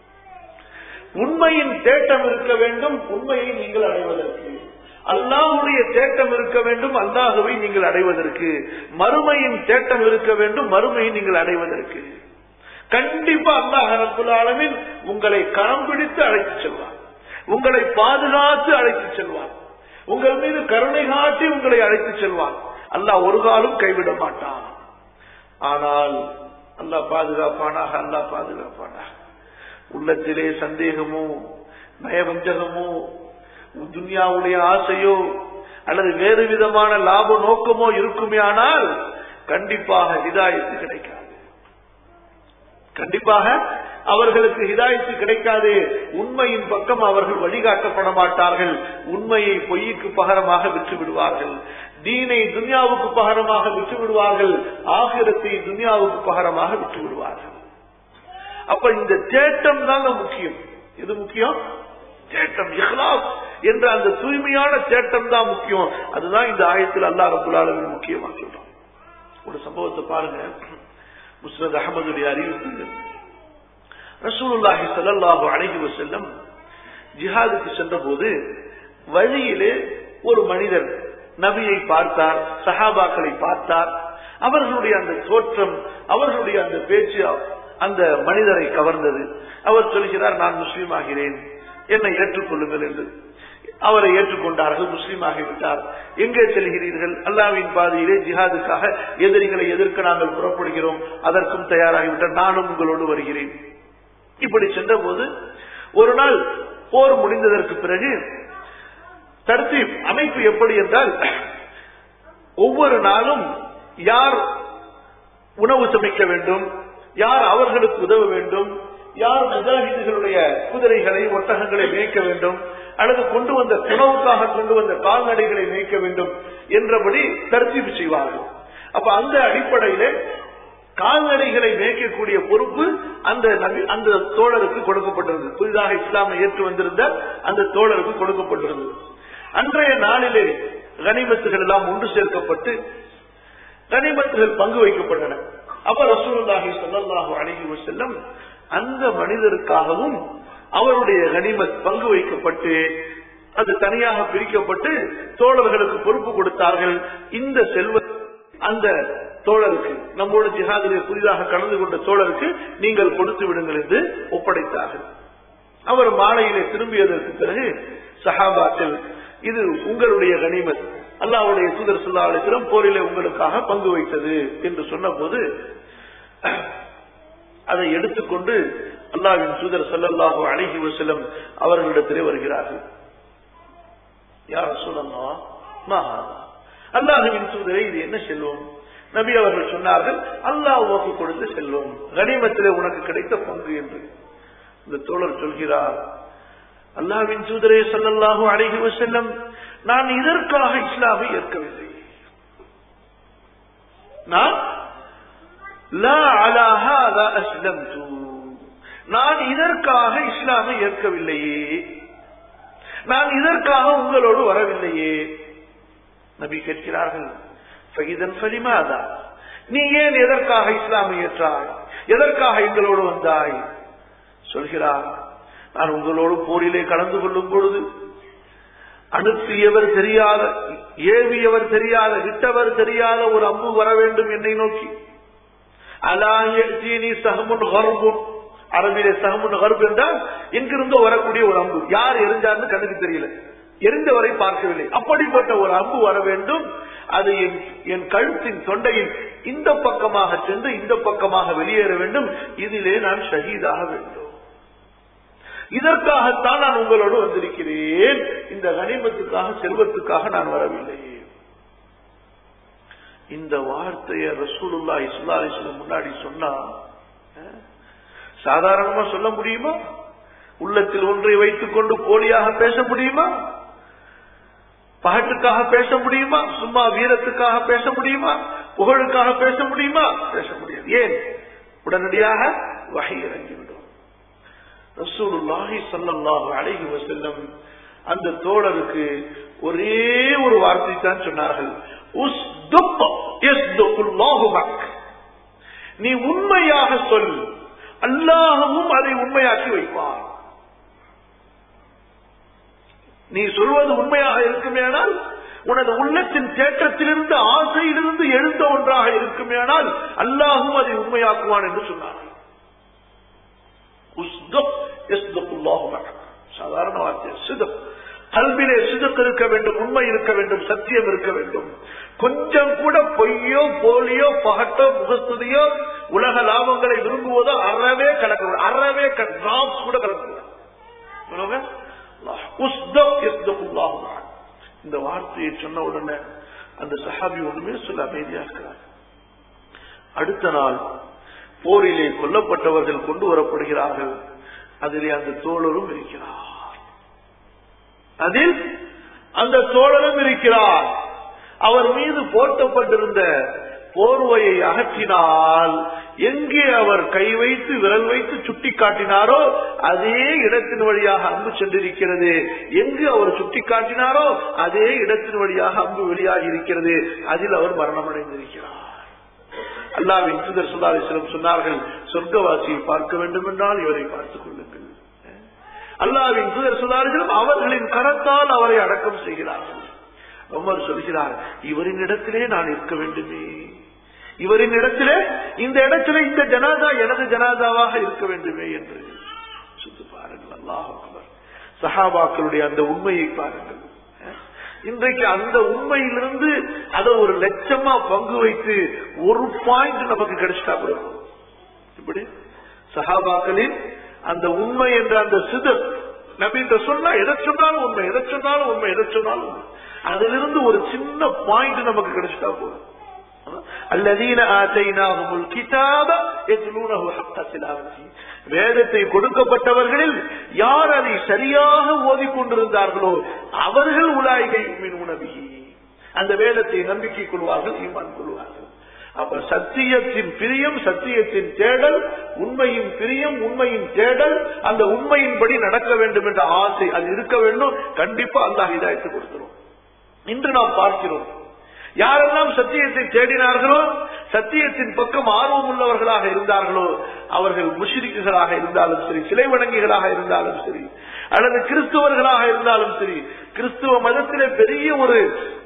உண்மையின் தேட்டம் இருக்க வேண்டும் உண்மையை நீங்கள் அடைவதற்கு அல்லாஹுடைய தேட்டம் இருக்க வேண்டும் அல்லாஹுவை நீங்கள் அடைவதற்கு மறுமையின் தேட்டம் இருக்க வேண்டும் மறுமையை நீங்கள் அடைவதற்கு கண்டிப்பா அல்லாஹ் ரப்புல் ஆலமீன் உங்களை கரம் பிடித்து அழைத்து செல்வார் உங்களை பாதுகாத்து அழைத்து செல்வார் உங்கள் மீது கருணை காட்டி உங்களை அழைத்து செல்வார் அல்லாஹ் ஒரு காலம் கைவிட மாட்டான் ஆனால் அல்லாஹ் பாதுகாப்பானாக அல்லாஹ் பாதுகாப்பானாக உள்ளத்திலே சந்தேகமோ நயவஞ்சகமோ துன்யாவுடைய ஆசையோ அல்லது வேறு விதமான லாப நோக்கமோ இருக்குமே ஆனால் கண்டிப்பாக ஹிதாயத்து கிடைக்காது கண்டிப்பாக அவர்களுக்கு ஹிதாயத்து கிடைக்காது உண்மையின் பக்கம் அவர்கள் வழிகாட்டப்பட மாட்டார்கள் உண்மையை பொய்யுக்கு பகரமாக விற்று விடுவார்கள் தீனை துன்யாவுக்கு பகரமாக விற்று விடுவார்கள் ஆகிரத்தை துன்யாவுக்கு பகரமாக விற்று விடுவார்கள் அப்ப இந்த தேட்டம் தாங்க முக்கியம் எது முக்கியம் தேட்டம் இஹ்லாஸ் என்ற அந்த தூய்மையான தேட்டம் தான் முக்கியம் அதுதான் இந்த ஆயத்தில் அல்லா ரபுல் ஆலமின் முக்கியமா சொல்றோம் ஒரு சம்பவத்தை பாருங்க முஸ்ரத் அகமதுடைய அறிவிப்பு ரசூலுல்லாஹி ஸல்லல்லாஹு அலைஹி வஸல்லம் ஜிஹாதுக்கு சென்றபோது வழியிலே ஒரு மனிதர் நபியை பார்த்தார் சஹாபாக்களை பார்த்தார் அவர்களுடைய அந்த தோற்றம் அவர்களுடைய அந்த பேச்சு அந்த மனிதரை கவர்ந்தது அவர் சொல்கிறார் நான் முஸ்லீம் ஆகிறேன் என்னை ஏற்றுக்கொள்ளுங்கள் என்று அவரை ஏற்றுக்கொண்டார்கள் முஸ்லீம் ஆகிவிட்டார் எங்கே செல்கிறீர்கள் அல்லாவின் பாதையிலே ஜிஹாதுக்காக எதிரிகளை எதிர்க்க நாங்கள் புறப்படுகிறோம் அதற்கும் தயாராகிவிட்டார் நானும் உங்களோடு வருகிறேன் இப்படி சென்ற போது ஒரு நாள் போர் முடிந்ததற்கு பிறகு தடுத்து அமைப்பு எப்படி என்றால் ஒவ்வொரு நாளும் யார் உணவு சமைக்க வேண்டும் யார் அவர்களுக்கு உதவ வேண்டும் யார் முஜாஹிதுகளுடைய குதிரைகளை ஒட்டகங்களை மேய்க்க வேண்டும் அல்லது கொண்டு வந்த உணவுக்காக கொண்டு வந்த கால்நடைகளை மேய்க்க வேண்டும் என்றபடி தர்த்தீவு செய்வார்கள் அப்ப அந்த அடிப்படையிலே கால்நடைகளை மேய்க்கக்கூடிய பொறுப்பு அந்த நபி அந்த தோழருக்கு கொடுக்கப்பட்டிருந்தது புதிதாக இஸ்லாமை ஏற்று வந்திருந்த அந்த தோழருக்கு கொடுக்கப்பட்டிருந்தது அன்றைய நாளிலே கனிமத்துகள் எல்லாம் ஒன்று சேர்க்கப்பட்டு கனிமத்துகள் பங்கு வைக்கப்பட்டன அப்ப ரசூலுல்லாஹி ஸல்லல்லாஹு அலைஹி வஸல்லம் அந்த மனிதருக்காகவும் அவருடைய கனிமத் பங்கு வைக்கப்பட்டு அது தனியாக பிரிக்கப்பட்டு தோழர்களுக்கு பொறுப்பு கொடுத்தார்கள் இந்த செல்வ அந்த தோழருக்கு நம்மோடு ஜிஹாதிலே புதிதாக கலந்து கொண்ட தோழருக்கு நீங்கள் கொடுத்து விடுங்கள் என்று ஒப்படைத்தார்கள் அவர் மாலையிலே திரும்பியதற்கு பிறகு சஹாபாக்கள் இது உங்களுடைய கனிமத் அல்லாஹ்வுடைய தூதர் சொல்லா அலிஸ்லம் போரிலே உங்களுக்காக பங்கு வைத்தது என்று சொன்ன போது அதை எடுத்துக்கொண்டு அல்லாஹ்வின் தூதர் ஸல்லல்லாஹு அலைஹி வஸல்லம் அவர்களிடத்திலே வருகிறார்கள் யார் சொல்லமா மகாதா அல்லாஹுவின் தூதரை இது என்ன செல்வம் நபி அவர்கள் சொன்னார்கள் அல்லாஹ் உனக்கு கொடுத்த செல்வம் கனிமத்திலே உனக்கு கிடைத்த பங்கு என்று இந்த தோழர் சொல்கிறார் அல்லாஹ்வின் தூதரே ஸல்லல்லாஹு அலைஹி வஸல்லம் நான் இதற்காக இஸ்லாமை ஏற்கவில்லை நான் லா அலா ஹாதா அஸ்லம்து நான் இதற்காக இஸ்லாமை ஏற்கவில்லையே நான் இதற்காக உங்களோடு வரவில்லையே நபி கேட்கிறார்கள் ஃபகிதன் ஃபலிமாதா நீ ஏன் எதற்காக இஸ்லாமை ஏற்றாய் எதற்காக எங்களோடு வந்தாய் சொல்கிறார் நான் உங்களோடு போரிலே கலந்து கொள்ளும் பொழுது அனுப்பியவர் தெரியாத ஏவியவர் தெரியாத விட்டவர் தெரியாத ஒரு அம்பு வர வேண்டும் என்னை நோக்கி அலாயி சஹமுன் ஹர்புன் அரபிலே சஹமுன் ஹர்ப் என்றால் எங்கிருந்தோ வரக்கூடிய ஒரு அம்பு யார் எரிஞ்சார்னு கண்ணுக்கு தெரியல எரிந்தவரை பார்க்கவில்லை அப்படிப்பட்ட ஒரு அம்பு வர வேண்டும் அது என் என் கழுத்தின் தொண்டையில் இந்த பக்கமாக சென்று இந்த பக்கமாக வெளியேற வேண்டும் இதிலே நான் ஷஹீதாக வேண்டும் இதற்காகத்தான் நான் உங்களோடு வந்திருக்கிறேன் இந்த கனிமத்துக்காக செல்வத்துக்காக நான் வரவில்லை இந்த வார்த்தையை ரசூலுல்லா இஸ்லா அலிஸ்லம் முன்னாடி சொன்னா அஹ், சாதாரணமா சொல்ல முடியுமா உள்ளத்தில் ஒன்றை வைத்துக் கொண்டு போலியாக பேச முடியுமா பாட்டுக்காக பேச முடியுமா சும்மா வீரத்துக்காக பேச முடியுமா புகழுக்காக பேச முடியுமா பேச முடியாது ஏன் உடனடியாக வகை இறங்கிவிடும் ரசூலுல்லாஹி ஸல்லல்லாஹு அலைஹி வஸல்லம் அந்த தோழருக்கு ஒரே ஒரு வார்த்தை தான் சொன்னார்கள் உஸ்துக் யஸ்துகுல்லாஹு மக் நீ உண்மையாக சொல் அல்லாஹ்வும் அதை உண்மையாக்கி வைப்பார் நீ சொல்வது உண்மையாக இருக்குமேனால் உனது உள்ளத்தின் தேற்றத்திலிருந்து ஆசையிலிருந்து எழுந்த ஒன்றாக இருக்குமேனால் அல்லாஹும் அதை உண்மையாக்குவான் என்று சொன்னார்கள் உஸ்துக் யஸ்துகுல்லாஹு மக். சாதாரண வார்த்தை சிதம் கல்விலே சிதக் இருக்க வேண்டும் உண்மை இருக்க வேண்டும் சத்தியம் இருக்க வேண்டும் கொஞ்சம் கூட பொய்யோ போலியோ பகட்டோ முகஸ்துதியோ உலக லாபங்களை விரும்புவதோ அறவே கலக்க அறவே டிராப்ஸ் கூட கலக்க இந்த வார்த்தையை சொன்ன உடனே அந்த சஹாபி ஒண்ணுமே சொல்ல அமைதியா இருக்கிறார் அடுத்த நாள் போரிலே கொல்லப்பட்டவர்கள் கொண்டு வரப்படுகிறார்கள் அதிலே அந்த தோழரும் இருக்கிறார் அதில் அந்த தோழரும் இருக்கிறார் அவர் மீது போர்த்தப்பட்டிருந்த போர்வையை அகற்றினால் எங்கே அவர் கை வைத்து விரல் வைத்து சுட்டி காட்டினாரோ அதே இடத்தின் வழியாக அம்பு சென்றிருக்கிறது எங்கு அவர் சுட்டி காட்டினாரோ அதே இடத்தின் வழியாக அம்பு வெளியாகி இருக்கிறது அதில் அவர் மரணமடைந்திருக்கிறார் அல்லாவின் தூதர் சுல்லாலிஸ்லம் சொன்னார்கள் சொர்க்கவாசியை பார்க்க வேண்டும் என்றால் இவரை பார்த்துக் கொள்ளுங்கள் அல்லாவின் தூதர் சுல்லாலிஸ்லம் அவர்களின் கரத்தால் அவரை அடக்கம் செய்கிறார்கள் உமர் சொல்கிறார் இவரின் இடத்திலே நான் இருக்க வேண்டுமே இவரின் இடத்திலே இந்த இடத்திலே இந்த ஜனாதா எனது ஜனாதாவாக இருக்க வேண்டுமே என்று சுத்து பாருங்கள் அல்லாஹ் அக்பர். சஹாபாக்களுடைய அந்த உண்மையை பாருங்கள் இன்றைக்கு அந்த உண்மையிலிருந்து அதை ஒரு லட்சமா பங்கு வைத்து ஒரு பாயிண்ட் நமக்கு கிடைச்சிட்டா கூட போதும். இப்படி சஹாபாக்களின் அந்த உண்மை என்ற அந்த சிதர் நபின்ற சொன்னா எதை சொன்னாலும் உண்மை எதை சொன்னாலும் உண்மை எதை சொன்னாலும் உண்மை அதிலிருந்து ஒரு சின்ன பாயிண்ட் நமக்கு கிடைச்சிட்டா போதும் அல்லதீன ஆத்தைனாகுமுல் கிதாப எத்லூனஹு ஹக்க திலாவதி வேதத்தை கொடுக்கப்பட்டவர்களில் யார் அதை சரியாக ஓதிக் கொண்டிருந்தார்களோ அவர்கள் உலாய்கை மின் உணவி அந்த வேதத்தை நம்பிக்கை கொள்வார்கள் ஈமான் கொள்வார்கள் அப்ப சத்தியத்தின் பிரியம் சத்தியத்தின் தேடல் உண்மையின் பிரியம் உண்மையின் தேடல் அந்த உண்மையின்படி நடக்க வேண்டும் என்ற ஆசை அது இருக்க வேண்டும் கண்டிப்பா அந்த இதாயத்து கொடுக்கிறோம் இன்று நாம் பார்க்கிறோம் யாரெல்லாம் சத்தியத்தை தேடினார்களோ சத்தியத்தின் பக்கம் ஆர்வம் உள்ளவர்களாக இருந்தார்களோ அவர்கள் முஷிரிக்குகளாக இருந்தாலும் சரி சிலை வணங்கிகளாக இருந்தாலும் சரி அல்லது கிறிஸ்துவர்களாக இருந்தாலும் சரி கிறிஸ்துவ மதத்திலே பெரிய ஒரு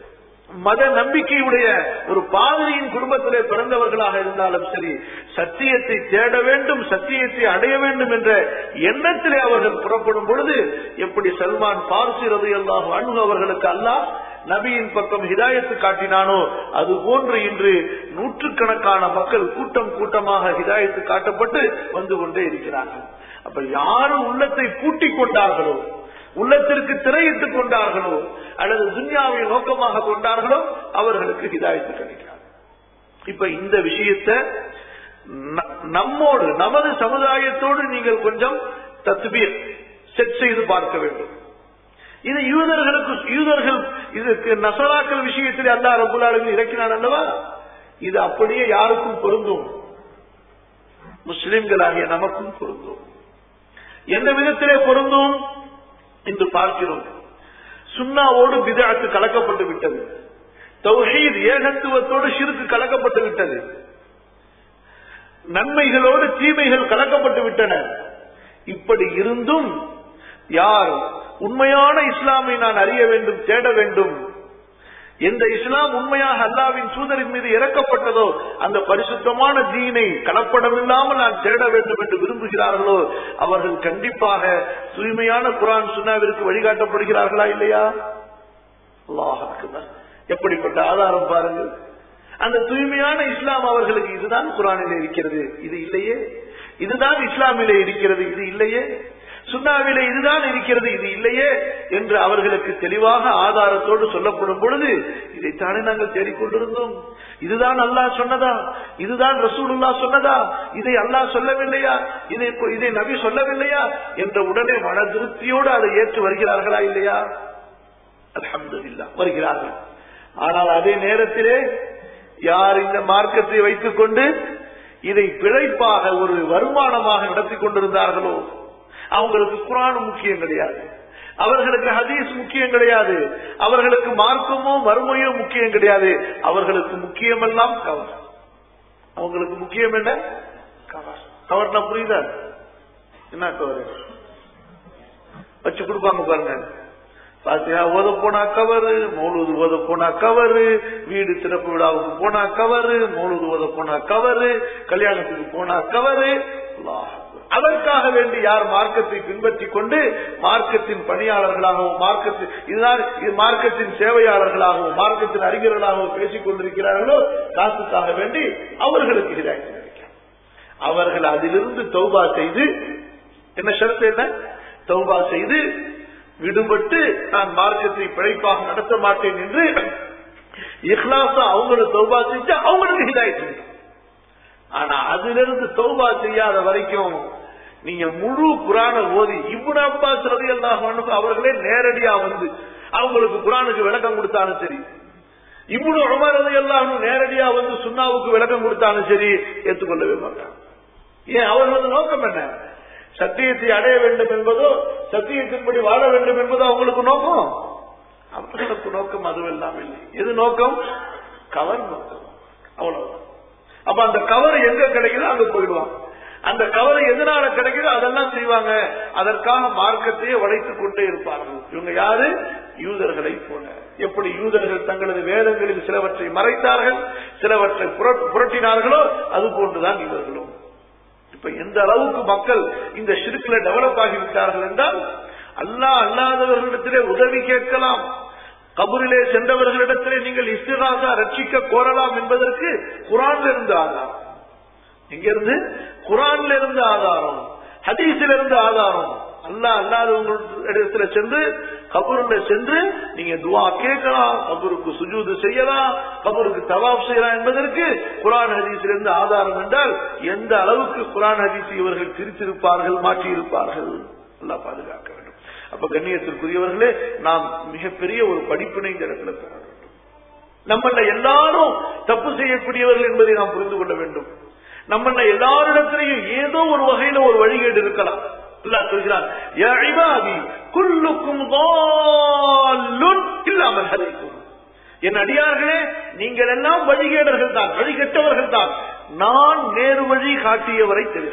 மத நம்பிக்கையுடைய ஒரு பாதிரியின் குடும்பத்திலே பிறந்தவர்களாக இருந்தாலும் சரி சத்தியத்தை தேட வேண்டும் சத்தியத்தை அடைய வேண்டும் என்ற எண்ணத்திலே அவர்கள் புறப்படும் பொழுது எப்படி சல்மான் பார்சி ரவி அல்லாஹ் அன்பு அவர்களுக்கு அல்லாஹ் நபியின் பக்கம் ஹிதாயத்து காட்டினானோ அது போன்று இன்று நூற்றுக்கணக்கான மக்கள் கூட்டம் கூட்டமாக ஹிதாயத்து காட்டப்பட்டு வந்து கொண்டே இருக்கிறார்கள் அப்ப யாரும் உள்ளத்தை பூட்டிக் கொண்டார்களோ உள்ளத்திற்கு திரையிட்டுக் கொண்டார்களோ அல்லது துன்யாவை நோக்கமாக கொண்டார்களோ அவர்களுக்கு ஹிதாயத்து கிடைக்கிறார் இப்ப இந்த விஷயத்தை ந- நம்மோடு நமது சமுதாயத்தோடு நீங்கள் கொஞ்சம் தத்பீர் செட் செய்து பார்க்க வேண்டும் இது யூதர்களுக்கு யூதர்கள் இதுக்கு நசராக்கள் விஷயத்தில் அல்லா ரபுல் ஆலமீன் இறக்கினான் அல்லவா இது அப்படியே யாருக்கும் பொருந்தும் முஸ்லிம்களாகிய நமக்கும் பொருந்தும் எந்த விதத்திலே பொருந்தும் என்று பார்க்கிறோம் சுன்னாவோடு பிதாத்து கலக்கப்பட்டு விட்டது தௌஹீத் ஏகத்துவத்தோடு ஷிருக்கு கலக்கப்பட்டு விட்டது நன்மைகளோடு தீமைகள் கலக்கப்பட்டு விட்டன இப்படி இருந்தும் யார் உண்மையான இஸ்லாமை நான் அறிய வேண்டும் தேட வேண்டும் எந்த இஸ்லாம் உண்மையாக அல்லாவின் தூதரின் மீது இறக்கப்பட்டதோ அந்த பரிசுத்தமான தீனை கலப்படமில்லாமல் நான் தேட வேண்டும் என்று விரும்புகிறார்களோ அவர்கள் கண்டிப்பாக தூய்மையான குரான் சுன்னாவிற்கு வழிகாட்டப்படுகிறார்களா இல்லையா அல்லாஹ் அக்பர். எப்படிப்பட்ட ஆதாரம் பாருங்கள் அந்த தூய்மையான இஸ்லாம் அவர்களுக்கு இதுதான் குரானிலே இருக்கிறது இது இல்லையே இதுதான் இஸ்லாமிலே இருக்கிறது இது இல்லையே சுன்னாவிலே இதுதான் இருக்கிறது இது இல்லையே என்று அவர்களுக்கு தெளிவாக ஆதாரத்தோடு சொல்லப்படும் பொழுது இதைத்தானே நாங்கள் தேடிக்கொண்டிருந்தோம் இதுதான் அல்லாஹ் சொன்னதா இதுதான் ரசூலுல்லா சொன்னதா இதை அல்லாஹ் சொல்லவில்லையா இதை இதை நபி சொல்லவில்லையா என்ற உடனே மன திருப்தியோடு அதை ஏற்று வருகிறார்களா இல்லையா அல்ஹம்துலில்லாஹ் வருகிறார்கள் ஆனால் அதே நேரத்திலே யார் இந்த மார்க்கத்தை வைத்துக் கொண்டு இதை பிழைப்பாக ஒரு வருமானமாக நடத்தி கொண்டிருந்தார்களோ அவங்களுக்கு குரான் முக்கியம் கிடையாது அவர்களுக்கு ஹதீஸ் முக்கியம் கிடையாது அவர்களுக்கு மார்க்கமோ வறுமையோ முக்கியம் கிடையாது அவர்களுக்கு முக்கியமெல்லாம் கவர் அவங்களுக்கு முக்கியம் என்ன கவர் கவர்னா புரியுதா என்ன கவர் வச்சு கொடுப்பாங்க பாருங்க பாத்தியா ஓத போனா கவரு மௌலூது ஓத போனா கவரு வீடு திறப்பு விழாவுக்கு போனா கவரு மௌலூது ஓத போனா கவரு கல்யாணத்துக்கு போனா கவரு அல்லாஹ் அக்பர். அதற்காக வேண்டி யார் மார்க்கத்தை பின்பற்றிக் கொண்டு மார்க்கத்தின் பணியாளர்களாகவும் மார்க்கத்தின் இதுதான் இது மார்க்கத்தின் சேவையாளர்களாகவும் மார்க்கத்தின் அறிஞர்களாகவும் பேசிக் கொண்டிருக்கிறார்களோ காசுக்காக வேண்டி அவர்களுக்கு ஹிதாயத் கிடைக்கும் அவர்கள் அதிலிருந்து தௌபா செய்து என்ன ஷரத்து என்ன தௌபா செய்து விடுபட்டு நான் மார்க்கத்தை பிழைப்பாக நடத்த மாட்டேன் என்று இஹ்லாசா அவங்களுக்கு தௌபா செஞ்சு அவங்களுக்கு ஹிதாயத் கிடைக்கும் ஆனா அதிலிருந்து தௌபா செய்யாத வரைக்கும் நீங்க முழு குரான ஓதி இப்னு அப்பாஸ் ரலியல்லாஹு அன்ஹு அவர்களே நேரடியா வந்து அவங்களுக்கு குரானுக்கு விளக்கம் கொடுத்தாலும் சரி இப்னு உமர் ரலியல்லாஹு அன்ஹு நேரடியா வந்து சுன்னாவுக்கு விளக்கம் கொடுத்தாலும் சரி ஏற்றுக்கொள்ளவே மாட்டாங்க ஏன் அவர்களது நோக்கம் என்ன சத்தியத்தை அடைய வேண்டும் என்பதோ சத்தியத்தின்படி வாழ வேண்டும் என்பதோ அவங்களுக்கு நோக்கம் அவர்களுக்கு நோக்கம் அதுவெல்லாம் இல்லை எது நோக்கம் கவர் நோக்கம் அவ்வளவுதான் அப்ப அந்த கவர் எங்க கிடைக்குதோ அங்க போயிடுவாங்க அந்த கவலை எதனால கிடைக்குதோ அதெல்லாம் செய்வாங்க அதற்காக மார்க்கத்தையே வளைத்துக் கொண்டே இருப்பார்கள் இவங்க யாரு யூதர்களை போல எப்படி யூதர்கள் தங்களது வேதங்களில் சிலவற்றை மறைத்தார்கள் சிலவற்றை புரட்- புரட்டினார்களோ அது போன்றுதான் இவர்களும் இப்ப எந்த அளவுக்கு மக்கள் இந்த ஷிருக்கில் டெவலப் ஆகிவிட்டார்கள் என்றால் அல்லாஹ் அல்லாதவர்களிடத்திலே உதவி கேட்கலாம் கபூரிலே சென்றவர்களிடத்திலே நீங்கள் இஸ்திகாசா ரட்சிக்க கோரலாம் என்பதற்கு குரான்ல இருந்து ஆதாரம் எங்க இருந்து குரான்ல இருந்து ஆதாரம் ஹதீஸில் இருந்து ஆதாரம் அல்லாஹ் அல்லாதவங்களிடத்துல சென்று கபூர்ல சென்று நீங்க துவா கேட்கலாம் கபூருக்கு சுஜூது செய்யலாம் கபூருக்கு தவாப் செய்யலாம் என்பதற்கு குரான் ஹதீஸில் இருந்து ஆதாரம் என்றால் எந்த அளவுக்கு குரான் ஹதீஸ் இவர்கள் திரித்திருப்பார்கள் மாற்றியிருப்பார்கள் அல்லாஹ் பாதுகாக்க வேண்டும் அப்ப கண்ணியத்திற்குரியவர்களே நாம் மிகப்பெரிய ஒரு படிப்பினை இந்த இடத்துல பெற வேண்டும் நம்மள எல்லாரும் தப்பு செய்யக்கூடியவர்கள் என்பதை நாம் புரிந்து கொள்ள வேண்டும் நம்மள எல்லாரிடத்திலையும் ஏதோ ஒரு வகையில ஒரு வழிகேடு இருக்கலாம் அல்லாஹ் சொல்கிறான் யா இபாதி குல்லுக்கும் ضالٌ இல்லாமல் ஹதைக்கும் என் அடியார்களே நீங்கள் எல்லாம் வழிகேடர்கள் தான் வழிகெட்டவர்கள் தான் நான் நேரு வழி காட்டியவரை தவிர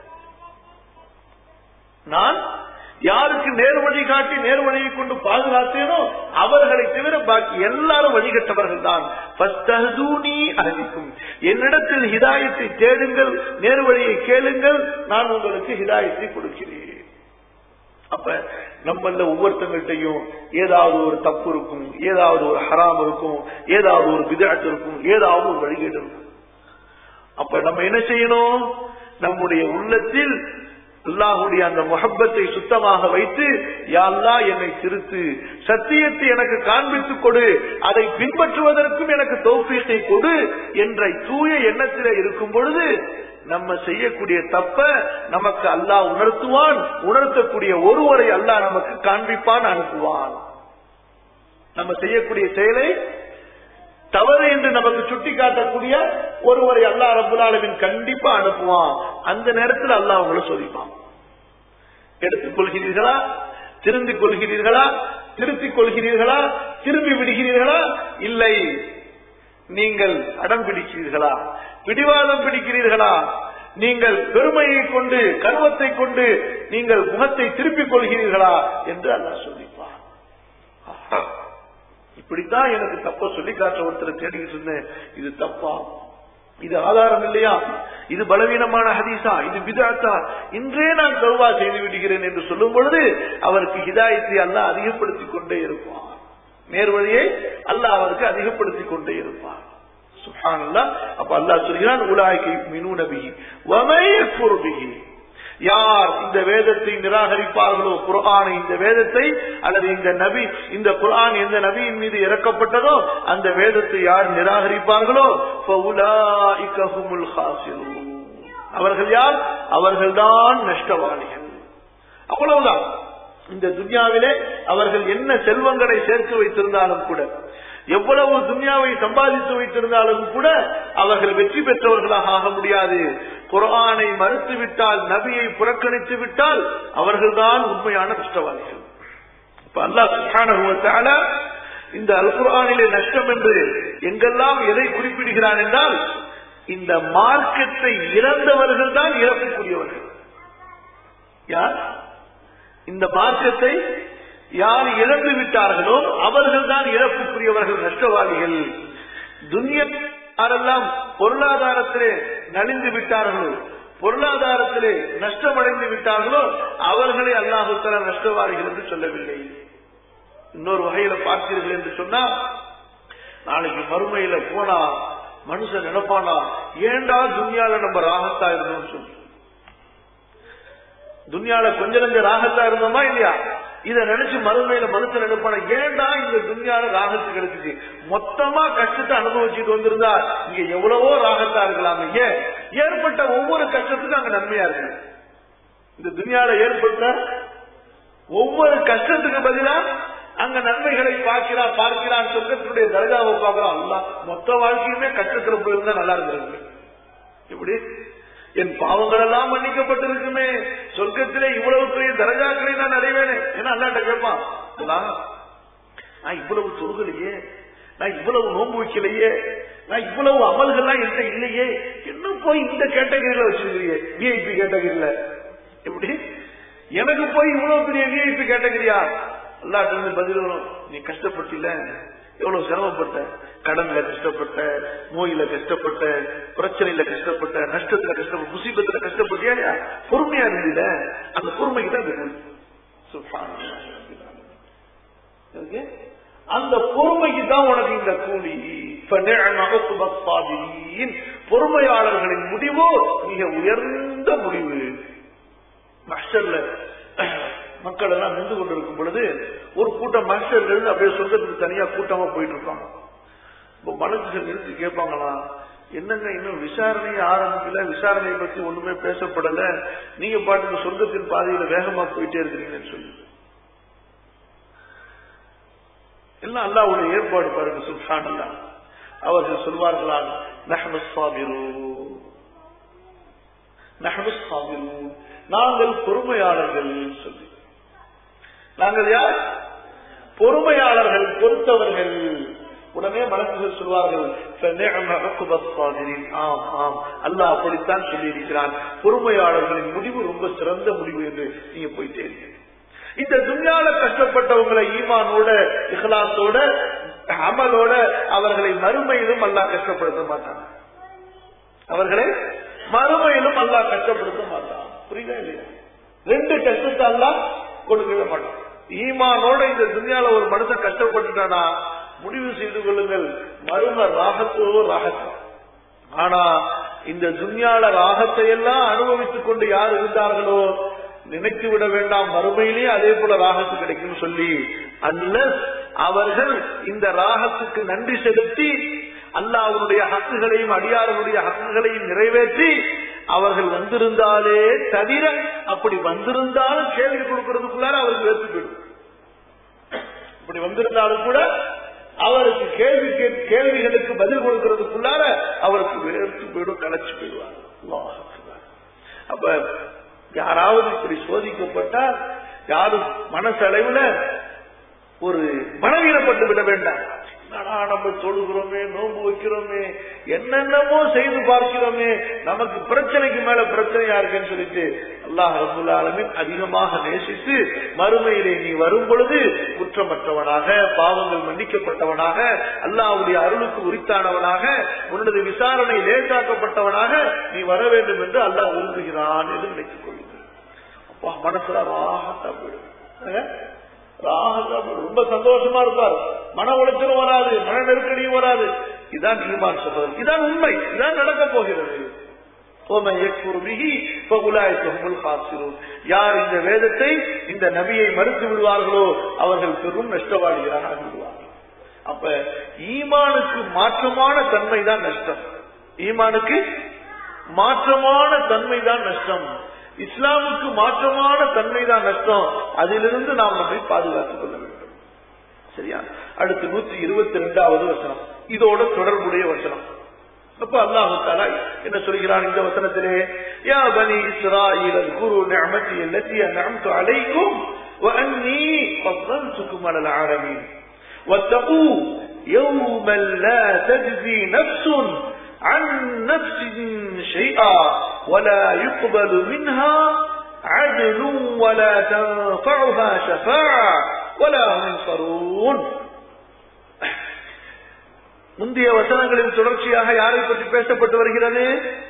நான் யாருக்கு நேர் வழி காட்டி நேர் வழியை கொண்டு பாதுகாத்தேனோ அவர்களை தவிர பாக்கி எல்லாரும் வழிகட்டவர்கள் தான் அழிக்கும் என்னிடத்தில் ஹிதாயத்தை தேடுங்கள் நேர் வழியை கேளுங்கள் நான் உங்களுக்கு ஹிதாயத்தை கொடுக்கிறேன் அப்ப நம்மள ஒவ்வொருத்தங்கள்ட்டையும் ஏதாவது ஒரு தப்பு இருக்கும் ஏதாவது ஒரு ஹராம் இருக்கும் ஏதாவது ஒரு விதாட்டு இருக்கும் ஏதாவது ஒரு வழிகேடு இருக்கும் அப்ப நம்ம என்ன செய்யணும் நம்முடைய உள்ளத்தில் அல்லாஹுடைய அந்த முகப்பத்தை சுத்தமாக வைத்து யாழ்லா என்னை திருத்து சத்தியத்தை எனக்கு காண்பித்துக் கொடு அதை பின்பற்றுவதற்கும் எனக்கு தௌஃபீத்தை கொடு என்ற தூய எண்ணத்திலே இருக்கும் பொழுது நம்ம செய்யக்கூடிய தப்ப நமக்கு அல்லாஹ் உணர்த்துவான் உணர்த்தக்கூடிய ஒருவரை அல்லாஹ் நமக்கு காண்பிப்பான் அனுப்புவான் நம்ம செய்யக்கூடிய செயலை தவறு என்று நமக்கு சுட்டி காட்டக்கூடிய ஒருவரை அல்லா ரபுல்லாலமின் கண்டிப்பா அனுப்புவான் அந்த நேரத்தில் அல்லாஹ் உங்களை சோதிப்பான் எடுத்துக் கொள்கிறீர்களா திருந்திக் கொள்கிறீர்களா திருத்திக் கொள்கிறீர்களா திரும்பி விடுகிறீர்களா இல்லை நீங்கள் அடம் பிடிக்கிறீர்களா பிடிவாதம் பிடிக்கிறீர்களா நீங்கள் பெருமையை கொண்டு கர்வத்தை கொண்டு நீங்கள் முகத்தை திருப்பிக் கொள்கிறீர்களா என்று அல்லாஹ் சொல்லிப்பான் இப்படித்தான் எனக்கு தப்ப சொல்லி காட்ட ஒருத்தர் தேடிக்கிட்டு இருந்தேன் இது தப்பா இது ஆதாரம் இல்லையா இது பலவீனமான ஹதீஸா இது விதாத்தா இன்றே நான் கருவா செய்து விடுகிறேன் என்று சொல்லும் பொழுது அவருக்கு ஹிதாயத்தை அல்ல அதிகப்படுத்திக் கொண்டே இருப்பான் நேர்வழியை அல்ல அவருக்கு அதிகப்படுத்திக் கொண்டே இருப்பான் சுஹானல்லா அப்ப அல்லாஹ் சொல்கிறான் உலாய்க்கு மினு நபிகி வமையி யார் இந்த வேதத்தை நிராகரிப்பார்களோ குரானை இந்த வேதத்தை அல்லது இந்த நபி இந்த குரான் எந்த நபியின் மீது இறக்கப்பட்டதோ அந்த வேதத்தை யார் நிராகரிப்பார்களோ அவர்கள் யார் அவர்கள்தான் நஷ்டவாளிகள் அவ்வளவுதான் இந்த துன்யாவிலே அவர்கள் என்ன செல்வங்களை சேர்த்து வைத்திருந்தாலும் கூட எவ்வளவு துன்யாவை சம்பாதித்து வைத்திருந்தாலும் கூட அவர்கள் வெற்றி பெற்றவர்களாக ஆக முடியாது குரானை மறுத்து விட்டால் நபியை புறக்கணித்து விட்டால் அவர்கள்தான் உண்மையான நஷ்டவாதிகள் இப்ப அல்லா இந்த அல் குரானிலே நஷ்டம் என்று எங்கெல்லாம் எதை குறிப்பிடுகிறான் என்றால் இந்த மார்க்கத்தை இழந்தவர்கள் தான் இறக்கக்கூடியவர்கள் யார் இந்த மார்க்கத்தை யார் இழந்து விட்டார்களோ அவர்கள் தான் இழப்புக்குரியவர்கள் நஷ்டவாதிகள் துன்யா யாரெல்லாம் பொருளாதாரத்திலே நலிந்து விட்டார்களோ பொருளாதாரத்திலே நஷ்டமடைந்து விட்டார்களோ அவர்களை அல்லாஹுத்தலா நஷ்டவாதிகள் என்று சொல்லவில்லை இன்னொரு வகையில பார்த்தீர்கள் என்று சொன்னா நாளைக்கு மறுமையில போனா மனுஷன் நினைப்பானா ஏண்டா துன்யால நம்ம ராகத்தா இருந்தோம் சொல்லி துன்யால கொஞ்ச நஞ்ச ராகத்தா இருந்தோமா இல்லையா இத நினைச்சு மறுமையில மனுஷன் நினைப்பான ஏண்டா இந்த துன்யால ராகத்து கிடைச்சிச்சு மொத்தமா கஷ்டத்தை அனுபவிச்சுட்டு வந்திருந்தா இங்க எவ்வளவோ ராகத்தா இருக்கலாமே ஏன் ஏற்பட்ட ஒவ்வொரு கஷ்டத்துக்கும் அங்க நன்மையா இருக்கு இந்த துன்யால ஏற்பட்ட ஒவ்வொரு கஷ்டத்துக்கு பதிலா அங்க நன்மைகளை பார்க்கிறான் பார்க்கிறான் சொர்க்கத்தினுடைய தர்காவை பார்க்கிறான் அல்ல மொத்த வாழ்க்கையுமே கஷ்டத்துல போயிருந்தா நல்லா இருந்திருக்கு இப்படி என் பாவங்கள் எல்லாம் மன்னிக்கப்பட்டிருக்குமே சொர்க்கத்திலே இவ்வளவு பெரிய தரஜாக்களை நான் அடைவேனே ஏன்னா அல்லாட்ட கேட்பான் நான் இவ்வளவு தொழுகலையே நான் இவ்வளவு நோன்பு வைக்கலையே நான் இவ்வளவு அமல்கள்லாம் என்கிட்ட இல்லையே இன்னும் போய் இந்த கேட்டகரியில வச்சிருக்கிறியே விஐபி கேட்டகரியில எப்படி எனக்கு போய் இவ்வளவு பெரிய விஐபி கேட்டகரியா அல்லாட்ட இருந்து பதில் வரும் நீ கஷ்டப்பட்டில எவ்வளவு சிரமப்பட்ட கடன்ல கஷ்டப்பட்ட நோயில கஷ்டப்பட்ட பிரச்சனையில கஷ்டப்பட்ட நஷ்டத்துல கஷ்டப்பட்ட முசீபத்துல கஷ்டப்பட்டியா பொறுமையா இருந்தீல அந்த பொறுமைக்கு தான் அந்த பொறுமைக்கு தான் உனக்கு இந்த கூலி பொறுமையாளர்களின் முடிவோ மிக உயர்ந்த முடிவு மஸ்டர்ல மக்கள் எல்லாம் நின்று கொண்டிருக்கும் பொழுது ஒரு கூட்டம் மனுஷர்கள் இருந்து அப்படியே சொந்தத்துக்கு தனியா கூட்டமா போயிட்டு இருப்பாங்க இப்போ மனசுகள் நிறுத்தி கேட்பாங்களா என்னங்க இன்னும் விசாரணையை ஆரம்பிக்கல விசாரணையை பத்தி ஒண்ணுமே பேசப்படல நீங்க பாட்டுக்கு சொந்தத்தின் பாதையில வேகமா போயிட்டே இருக்கிறீங்கன்னு சொல்லி எல்லாம் அல்லாவுடைய ஏற்பாடு பாருங்க சுல்தான் அல்லா அவர்கள் சொல்வார்களா நஹ்மு சாபிரு நஹ்மு சாபிரு நாங்கள் பொறுமையாளர்கள் சொல்லி நாங்கள் யார் பொறுமையாளர்கள் பொறுத்தவர்கள் உடனே மனசுகள் சொல்வார்கள் ஆம் ஆம் அல்லாஹ் அப்படித்தான் சொல்லி இருக்கிறான் பொறுமையாளர்களின் முடிவு ரொம்ப சிறந்த முடிவு என்று நீங்க போயிட்டே இருக்கீங்க இந்த துன்யால கஷ்டப்பட்டவங்களை ஈமானோட இஹ்லாசோட அமலோட அவர்களை மறுமையிலும் அல்லாஹ் கஷ்டப்படுத்த மாட்டான் அவர்களை மறுமையிலும் அல்லாஹ் கஷ்டப்படுத்த மாட்டான் புரியுதா இல்லையா ரெண்டு கஷ்டத்தை அல்லாஹ் கொடுக்கவே மாட்டோம் ஈமானோட இந்த துன்யால ஒரு மனுஷன் கஷ்டப்பட்டுட்டானா முடிவு செய்து கொள்ளுங்கள் மரும ராகத்தோ ராகத்தம் ஆனா இந்த துன்யால ராகத்தை எல்லாம் அனுபவித்துக் கொண்டு யார் இருந்தார்களோ நினைத்து விட வேண்டாம் மறுமையிலே அதே போல ராகத்து கிடைக்கும் சொல்லி அல்ல அவர்கள் இந்த ராகத்துக்கு நன்றி செலுத்தி அல்லாஹ்வுடைய ஹக்குகளையும் அடியார்களுடைய ஹக்குகளையும் நிறைவேற்றி அவர்கள் வந்திருந்தாலே தவிர அப்படி வந்திருந்தாலும் கேள்வி கொடுக்கறதுக்குள்ளார அவருக்கு வேர்த்து போயிடும் இப்படி வந்திருந்தாலும் கூட அவருக்கு கேள்வி கேட்- கேள்விகளுக்கு பதில் கொடுக்கறதுக்குள்ளார அவருக்கு வேர்த்து போயிடும் களைச்சு போயிடுவார் அல்லாஹ் அக்பர். அப்ப யாராவது இப்படி சோதிக்கப்பட்டா யாரும் மனசளவுல ஒரு மனவீனப்பட்டு விட வேண்டாம் என்னடா நம்ம தொழுகிறோமே நோன்பு வைக்கிறோமே என்னென்னமோ செய்து பார்க்கிறோமே நமக்கு பிரச்சனைக்கு மேல பிரச்சனையா இருக்குன்னு சொல்லிட்டு அல்லாஹ் ரபுல் ஆலமீன் அதிகமாக நேசித்து மறுமையிலே நீ வரும் பொழுது குற்றமற்றவனாக பாவங்கள் மன்னிக்கப்பட்டவனாக அல்லாஹ்வுடைய அருளுக்கு உரித்தானவனாக உன்னது விசாரணை லேசாக்கப்பட்டவனாக நீ வர வேண்டும் என்று அல்லாஹ் விரும்புகிறான் என்று நினைத்துக் கொள்ளுங்கள் அப்பா மனசுல ராகத்தா போயிடும் அஹ்? ராகத்தா போயிடும். ரொம்ப சந்தோஷமா இருப்பார் மன உளைச்சலும் வராது மன நெருக்கடியும் வராது இதான் ஈமான் சொல்றது இதான் உண்மை இதான் நடக்க போகிறது وَمَنْ يَكْفُرْ بِهِ فَأُولَٰئِكَ هُمُ الْخَاسِرُونَ. யார் இந்த வேதத்தை இந்த நபியை மறுத்து விடுவார்களோ அவர்கள் பெரும் நஷ்டவாளிகளாக ஆகிவிடுவார்கள் அப்ப ஈமானுக்கு மாற்றமான தன்மை தான் நஷ்டம் ஈமானுக்கு மாற்றமான தன்மை தான் நஷ்டம் இஸ்லாமுக்கு மாற்றமான தன்மை தான் நஷ்டம் அதிலிருந்து நாம் நம்மை பாதுகாத்துக் கொள்ள வேண்டும் சரியா அடுத்து நூத்தி இருபத்தி ரெண்டாவது வசனம் இதோட தொடர்புடைய வசனம் அப்ப அல்லாஹு தாலா என்ன சொல்கிறான் இந்த வசனத்திலே யா பனி இஸ்ராயில் குரு நிஅமதி التي انعمت عليكم واني فضلتكم على العالمين واتقوا يوما لا تجزي نفس عن نفس شيئا ولا يقبل منها عدل ولا تنفعها شفاعة ولا هم ينصرون முந்தைய வசனங்களின் தொடர்ச்சியாக யாரை பற்றி பேசப்பட்டு வருகிறது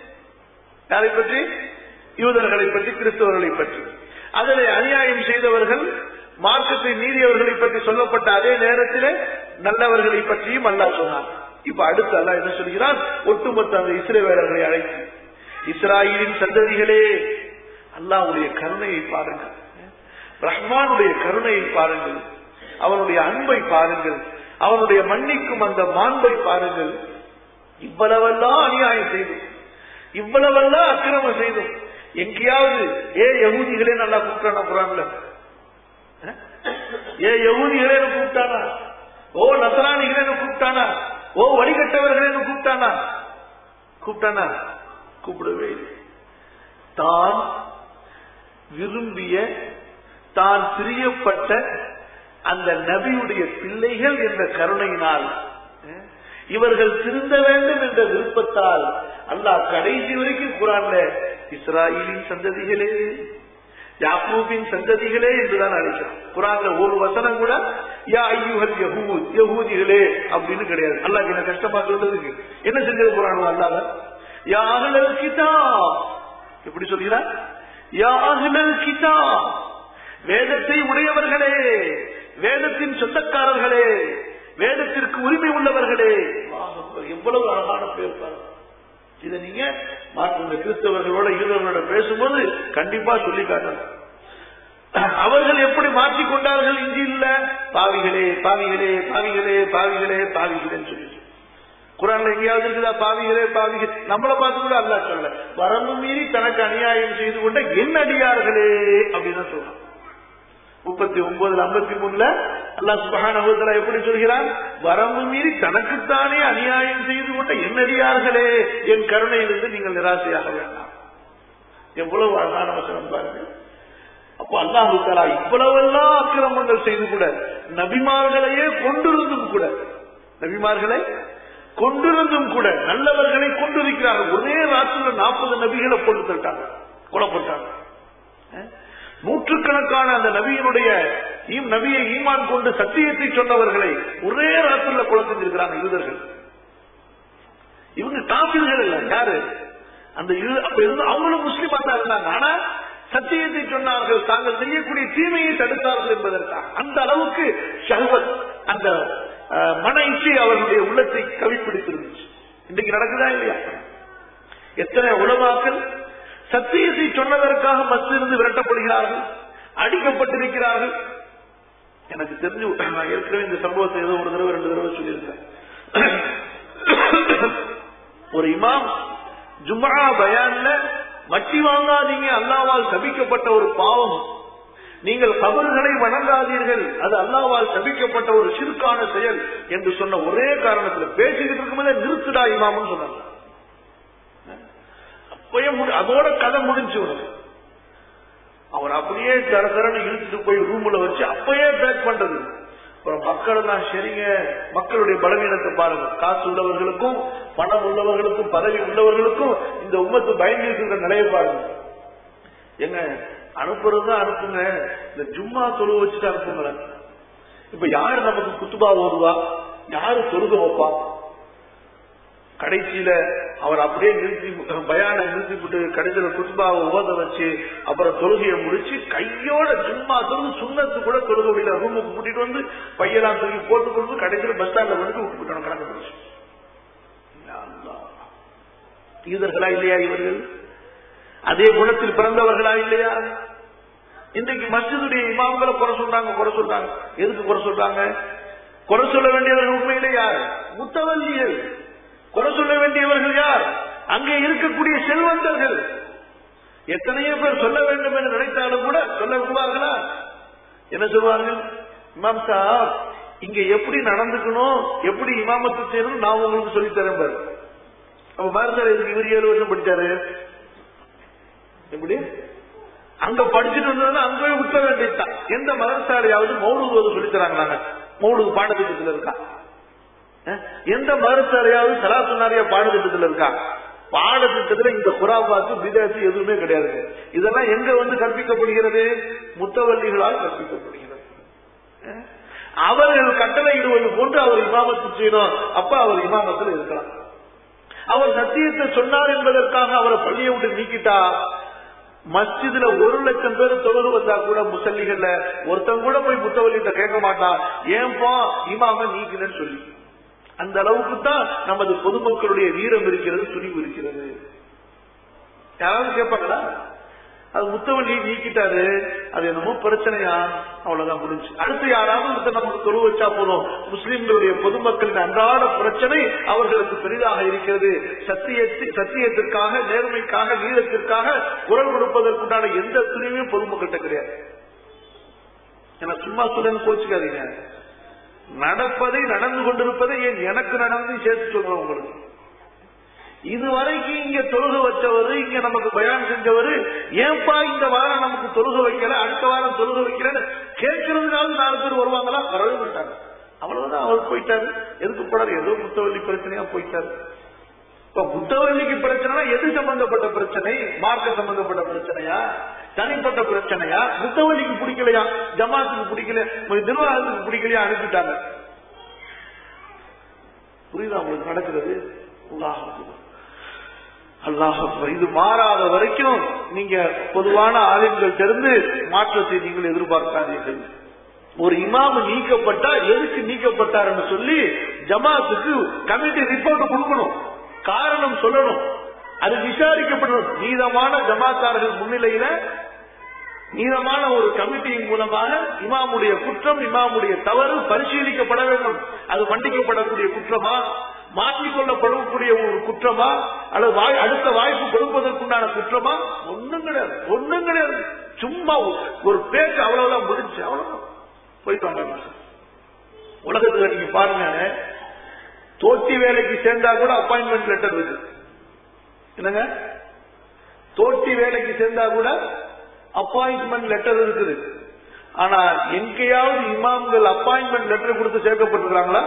யாரை பற்றி யூதர்களை பற்றி கிறிஸ்தவர்களை பற்றி அதிலே அநியாயம் செய்தவர்கள் மார்க்கத்தை மீறியவர்களை பற்றி சொல்லப்பட்ட அதே நேரத்தில் நல்லவர்களை பற்றியும் அல்லாஹ் சொன்னார் இப்ப அடுத்து அல்லாஹ் என்ன சொல்கிறான் ஒட்டுமொத்த அந்த இஸ்ரேவேலர்களை அழைத்து இஸ்ராயலின் சந்ததிகளே அல்லாஹ்வுடைய கருணையை பாருங்கள் ரஹ்மானுடைய கருணையை பாருங்கள் அவனுடைய அன்பை பாருங்கள் அவனுடைய மன்னிக்கும் அந்த மாண்பை பாருங்கள் இவ்வளவெல்லாம் அநியாயம் செய்தோம் இவ்வளவெல்லாம் அக்கிரமம் செய்தோம் எங்கேயாவது ஏ யகூதிகளே நல்லா கூப்பிட்டானா குரான்ல அஹ்? ஏ யகூதிகளே கூப்பிட்டானா ஓ நசராணிகளே கூப்பிட்டானா ஓ வழிகட்டவர்களே கூப்பிட்டானா கூப்பிட்டானா கூப்பிடவே இல்லை தான் விரும்பிய தான் பிரியப்பட்ட அந்த நபியுடைய பிள்ளைகள் என்ற கருணையினால் அஹ், இவர்கள் திருந்த வேண்டும் என்ற விருப்பத்தால் அல்லாஹ் கடைசி வரைக்கும் குரான்ல இஸ்ராயலின் சந்ததிகளே யாக்கூபின் சந்ததிகளே என்றுதான் அழைக்கிறான் குரான்ல ஒரு வசனம் கூட யா ஐயுகள் யஹூத் யஹூதிகளே அப்படின்னு கிடையாது அல்லாஹ் என்ன கஷ்டமா சொல்றதுக்கு என்ன செஞ்சது குரான் அல்லாத யா அஹ்லல் கிதாப் எப்படி சொல்கிறார் யா அஹ்லல் கிதாப் வேதத்தை உடையவர்களே வேதத்தின் சொந்தக்காரர்களே வேதத்திற்கு உரிமை உள்ளவர்களே அல்லாஹ் அக்பர். எவ்வளவு அழகான பேர் பாருங்க இதை நீங்க மாற்ற கிறிஸ்தவர்களோட யூதர்களோட பேசும்போது கண்டிப்பா சொல்லி காட்டணும் அவர்கள் எப்படி மாற்றிக் கொண்டார்கள் இங்கு இல்ல பாவிகளே பாவிகளே பாவிகளே பாவிகளே பாவிகளேன்னு சொல்லி குரான்ல எங்கேயாவது இருக்குதா பாவிகளே பாவிகள் நம்மளை பார்த்து கூட அல்லா சொல்ல வரம்பு மீறி தனக்கு அநியாயம் செய்து கொண்ட என் அடியார்களே அப்படின்னு தான் சொல்றான் முப்பத்தி ஒன்பதுல ஐம்பத்தி மூணுல அல்லா சுபகான எப்படி சொல்கிறான் வரம்பு மீறி தனக்குத்தானே அநியாயம் செய்து கொண்ட என்னடியார்களே என் கருணையிலிருந்து நீங்கள் நிராசையாக வேண்டாம் எவ்வளவு அழகான வசனம் பாருங்க அப்போ அல்லாஹு தலா இவ்வளவெல்லாம் அக்கிரமங்கள் செய்து கூட நபிமார்களையே கொண்டிருந்தும் கூட நபிமார்களை கொண்டிருந்தும் கூட நல்லவர்களை கொண்டிருக்கிறார்கள் ஒரே ராத்திரில நாற்பது நபிகளை கொண்டு தட்டாங்க கொலைப்பட்டாங்க நூற்றுக்கணக்கான அந்த நபியினுடைய ஈம் நபியை ஈமான் கொண்டு சத்தியத்தை சொன்னவர்களை ஒரே ராத்திரில கொலை செஞ்சிருக்கிறாங்க யூதர்கள் இவங்க காப்பீர்கள் இல்ல யாரு அந்த யூ- அப்ப இருந்து அவங்களும் முஸ்லீமா தான் இருந்தாங்க ஆனா சத்தியத்தை சொன்னார்கள் தாங்கள் செய்யக்கூடிய தீமையை தடுத்தார்கள் என்பதற்காக அந்த அளவுக்கு ஷஹவத் அந்த அஹ், மன இச்சை அவர்களுடைய உள்ளத்தை கவிப்பிடித்திருந்துச்சு இன்றைக்கு நடக்குதா இல்லையா எத்தனை உலமாக்கள் சத்தியத்தை சொன்னதற்காக மத்தியிருந்து விரட்டப்படுகிறார்கள் அடிக்கப்பட்டிருக்கிறார்கள் எனக்கு தெரிஞ்சு நான் ஏற்கனவே இந்த சம்பவத்தை ஏதோ ஒரு தடவை ரெண்டு தடவை சொல்லியிருக்கேன் ஒரு இமாம் ஜும்மா பயான்ல வட்டி வாங்காதீங்க அல்லாவால் சபிக்கப்பட்ட ஒரு பாவம் நீங்கள் கபர்களை வணங்காதீர்கள் அது அல்லாவால் சபிக்கப்பட்ட ஒரு சிறுக்கான செயல் என்று சொன்ன ஒரே காரணத்தில் பேசிக்கிட்டு இருக்கும்போதே நிறுத்துடா இமாம்னு சொன்னாங்க அப்பயே முடி- அதோட கதை முடிஞ்சு உனக்கு அவர் அப்படியே தர தரன்னு இழுத்துட்டு போய் ரூம்ல வச்சு அப்பயே பேக் பண்றது அப்புறம் மக்கள் எல்லாம் சரிங்க மக்களுடைய பலவீனத்தை பாருங்க காசு உள்ளவர்களுக்கும் பணம் உள்ளவர்களுக்கும் பதவி உள்ளவர்களுக்கும் இந்த உம்மத்து பயந்து இருக்கிற நிலையை பாருங்க எங்க அனுப்புறதுதான் அனுப்புங்க இந்த ஜும்மா தொழு வச்சுட்டு அனுப்புங்களேன் இப்ப யாரு நமக்கு குத்துபா ஓடுவா யாரு தொழுக வைப்பா கடைசியில அவர் அப்படியே நிறுத்தி பயான நிறுத்தி விட்டு கடைசியில குத்துபாவை ஓத வச்சு அப்புறம் தொழுகையை முடிச்சு கையோட சும்மா தொழுது சுண்ணத்து கூட தொழுக முடியல ரூமுக்கு கூட்டிட்டு வந்து பையெல்லாம் தூக்கி போட்டு கொண்டு கடைசியில பஸ் ஸ்டாண்ட்ல வந்து விட்டு விட்டணும் கணக்கு போச்சு ஈதர்களா இல்லையா இவர்கள் அதே குணத்தில் பிறந்தவர்களா இல்லையா இன்றைக்கு மஸ்ஜிதுடைய இமாம்களை குறை சொல்றாங்க குறை சொல்றாங்க எதுக்கு குறை சொல்றாங்க குறை சொல்ல வேண்டியவர்கள் உண்மையிலே யார் முத்தவல்லியல் குறை சொல்ல வேண்டியவர்கள் யார் அங்கே இருக்கக்கூடிய செல்வந்தர்கள் எத்தனையோ பேர் சொல்ல வேண்டும் என்று நினைத்தாலும் கூட சொல்லக்கூடாதுங்களா என்ன சொல்வார்கள் இமாம் சார் இங்க எப்படி நடந்துக்கணும் எப்படி இமாமத்து செய்யணும் நான் உங்களுக்கு சொல்லித் தரேன் பாரு அப்ப பாரு சார் இதுக்கு இவர் ஏழு வருஷம் படிச்சாரு எப்படி அங்க படிச்சுட்டு இருந்ததுன்னா அங்கேயே விட்ட வேண்டியதுதான் எந்த மதரசாலையாவது மௌனூது வந்து சொல்லித் தராங்களாங்க மௌனூது பாடத்திட்டத்தில் இருக்கா அஹ்? எந்த மதரசாலையாவது சலாசுனாரியா பாடத்திட்டத்தில் இருக்கா பாடத்திட்டத்துல இந்த குராபாத்து பிதாத்து எதுவுமே கிடையாது இதெல்லாம் எங்க வந்து கற்பிக்கப்படுகிறது முத்தவல்லிகளால் கற்பிக்கப்படுகிறது அஹ்? அவர்கள் கட்டளையிடுவது போன்று அவர் இமாமத்து செய்யணும் அப்ப அவர் இமாமத்தில் இருக்கலாம் அவர் சத்தியத்தை சொன்னார் என்பதற்காக அவரை பள்ளியை விட்டு நீக்கிட்டா மஸ்ஜிதுல ஒரு லட்சம் பேர் தொழுது வந்தா கூட முசல்லிகள்ல ஒருத்தன் கூட போய் முத்தவல்லிட்ட கேட்க மாட்டான் ஏன்பா இமாம நீக்கலன்னு சொல்லி அந்த அளவுக்கு தான் நமது பொதுமக்களுடைய வீரம் இருக்கிறது துணிவு இருக்கிறது யாராவது கேட்பாங்களா அது முத்தவள்ளி நீக்கிட்டாரு அது என்னமோ பிரச்சனையா அவ்வளவுதான் முடிஞ்சு அடுத்து யாராவது ஒருத்தர் நமக்கு தொழு வச்சா போதும் முஸ்லிம்களுடைய பொதுமக்களின் அன்றாட பிரச்சனை அவர்களுக்கு பெரிதாக இருக்கிறது சத்தியத்தி சத்தியத்திற்காக நேர்மைக்காக நீளத்திற்காக குரல் கொடுப்பதற்குண்டான எந்த துணிவும் பொதுமக்கள்கிட்ட கிடையாது ஏன்னா சும்மா சொல்லுன்னு கோச்சுக்காதீங்க நடப்பதை நடந்து கொண்டிருப்பதை ஏன் எனக்கு நடந்து சேர்த்து சொல்றேன் உங்களுக்கு இதுவரைக்கும் இங்க தொழுக வச்சவர் இங்க நமக்கு பயான் செஞ்சவர் ஏன்பா இந்த வாரம் நமக்கு தொழுக வைக்கல அடுத்த வாரம் தொழுக வைக்கலன்னு கேட்கறதுனால நாலு பேர் வருவாங்களா வரவே மாட்டாங்க அவ்வளவுதான் அவர் போயிட்டாரு எதுக்கு போனாரு ஏதோ முத்தவள்ளி பிரச்சனையா போயிட்டாரு இப்ப முத்தவள்ளிக்கு பிரச்சனைனா எது சம்பந்தப்பட்ட பிரச்சனை மார்க்க சம்பந்தப்பட்ட பிரச்சனையா தனிப்பட்ட பிரச்சனையா முத்தவள்ளிக்கு பிடிக்கலையா ஜமாத்துக்கு பிடிக்கல நிர்வாகத்துக்கு பிடிக்கலையா அனுப்பிட்டாங்க புரியுதா உங்களுக்கு நடக்கிறது அல்லாஹ் அக்பர். அல்லாஹ் அக்பர். இது மாறாத வரைக்கும் நீங்க பொதுவான ஆலயங்கள் தெரிந்து மாற்றத்தை நீங்கள் எதிர்பார்க்காதீர்கள் ஒரு இமாம் நீக்கப்பட்டா எதுக்கு நீக்கப்பட்டாருன்னு சொல்லி ஜமாத்துக்கு கமிட்டி ரிப்போர்ட் கொடுக்கணும் காரணம் சொல்லணும் அது விசாரிக்கப்படணும் நீதமான ஜமாத்தார்கள் முன்னிலையில நீளமான ஒரு கமிட்டியின் மூலமாக இமாமுடைய குற்றம் இமாமுடைய தவறு பரிசீலிக்கப்பட வேண்டும் அது மன்னிக்கப்படக்கூடிய குற்றமா மாற்றிக்கொள்ளப்படக்கூடிய ஒரு குற்றமா அல்லது வாய்- அடுத்த வாய்ப்பு கொடுப்பதற்குண்டான குற்றமா ஒண்ணும் கிடையாது ஒண்ணும் கிடையாது சும்மா ஒரு பேச்சு அவ்வளவுதான் முடிஞ்சு அவ்வளவுதான் போயிட்டு வாங்க உலகத்துல நீங்க பாருங்க தோட்டி வேலைக்கு சேர்ந்தா கூட அப்பாயின்மெண்ட் லெட்டர் இருக்கு என்னங்க தோட்டி வேலைக்கு சேர்ந்தா கூட அப்பாயின்மெண்ட் லெட்டர் இருக்குது ஆனா எங்கேயாவது இமாம்கள் அப்பாயின்மெண்ட் லெட்டர் கொடுத்து சேர்க்கப்பட்டிருக்காங்களா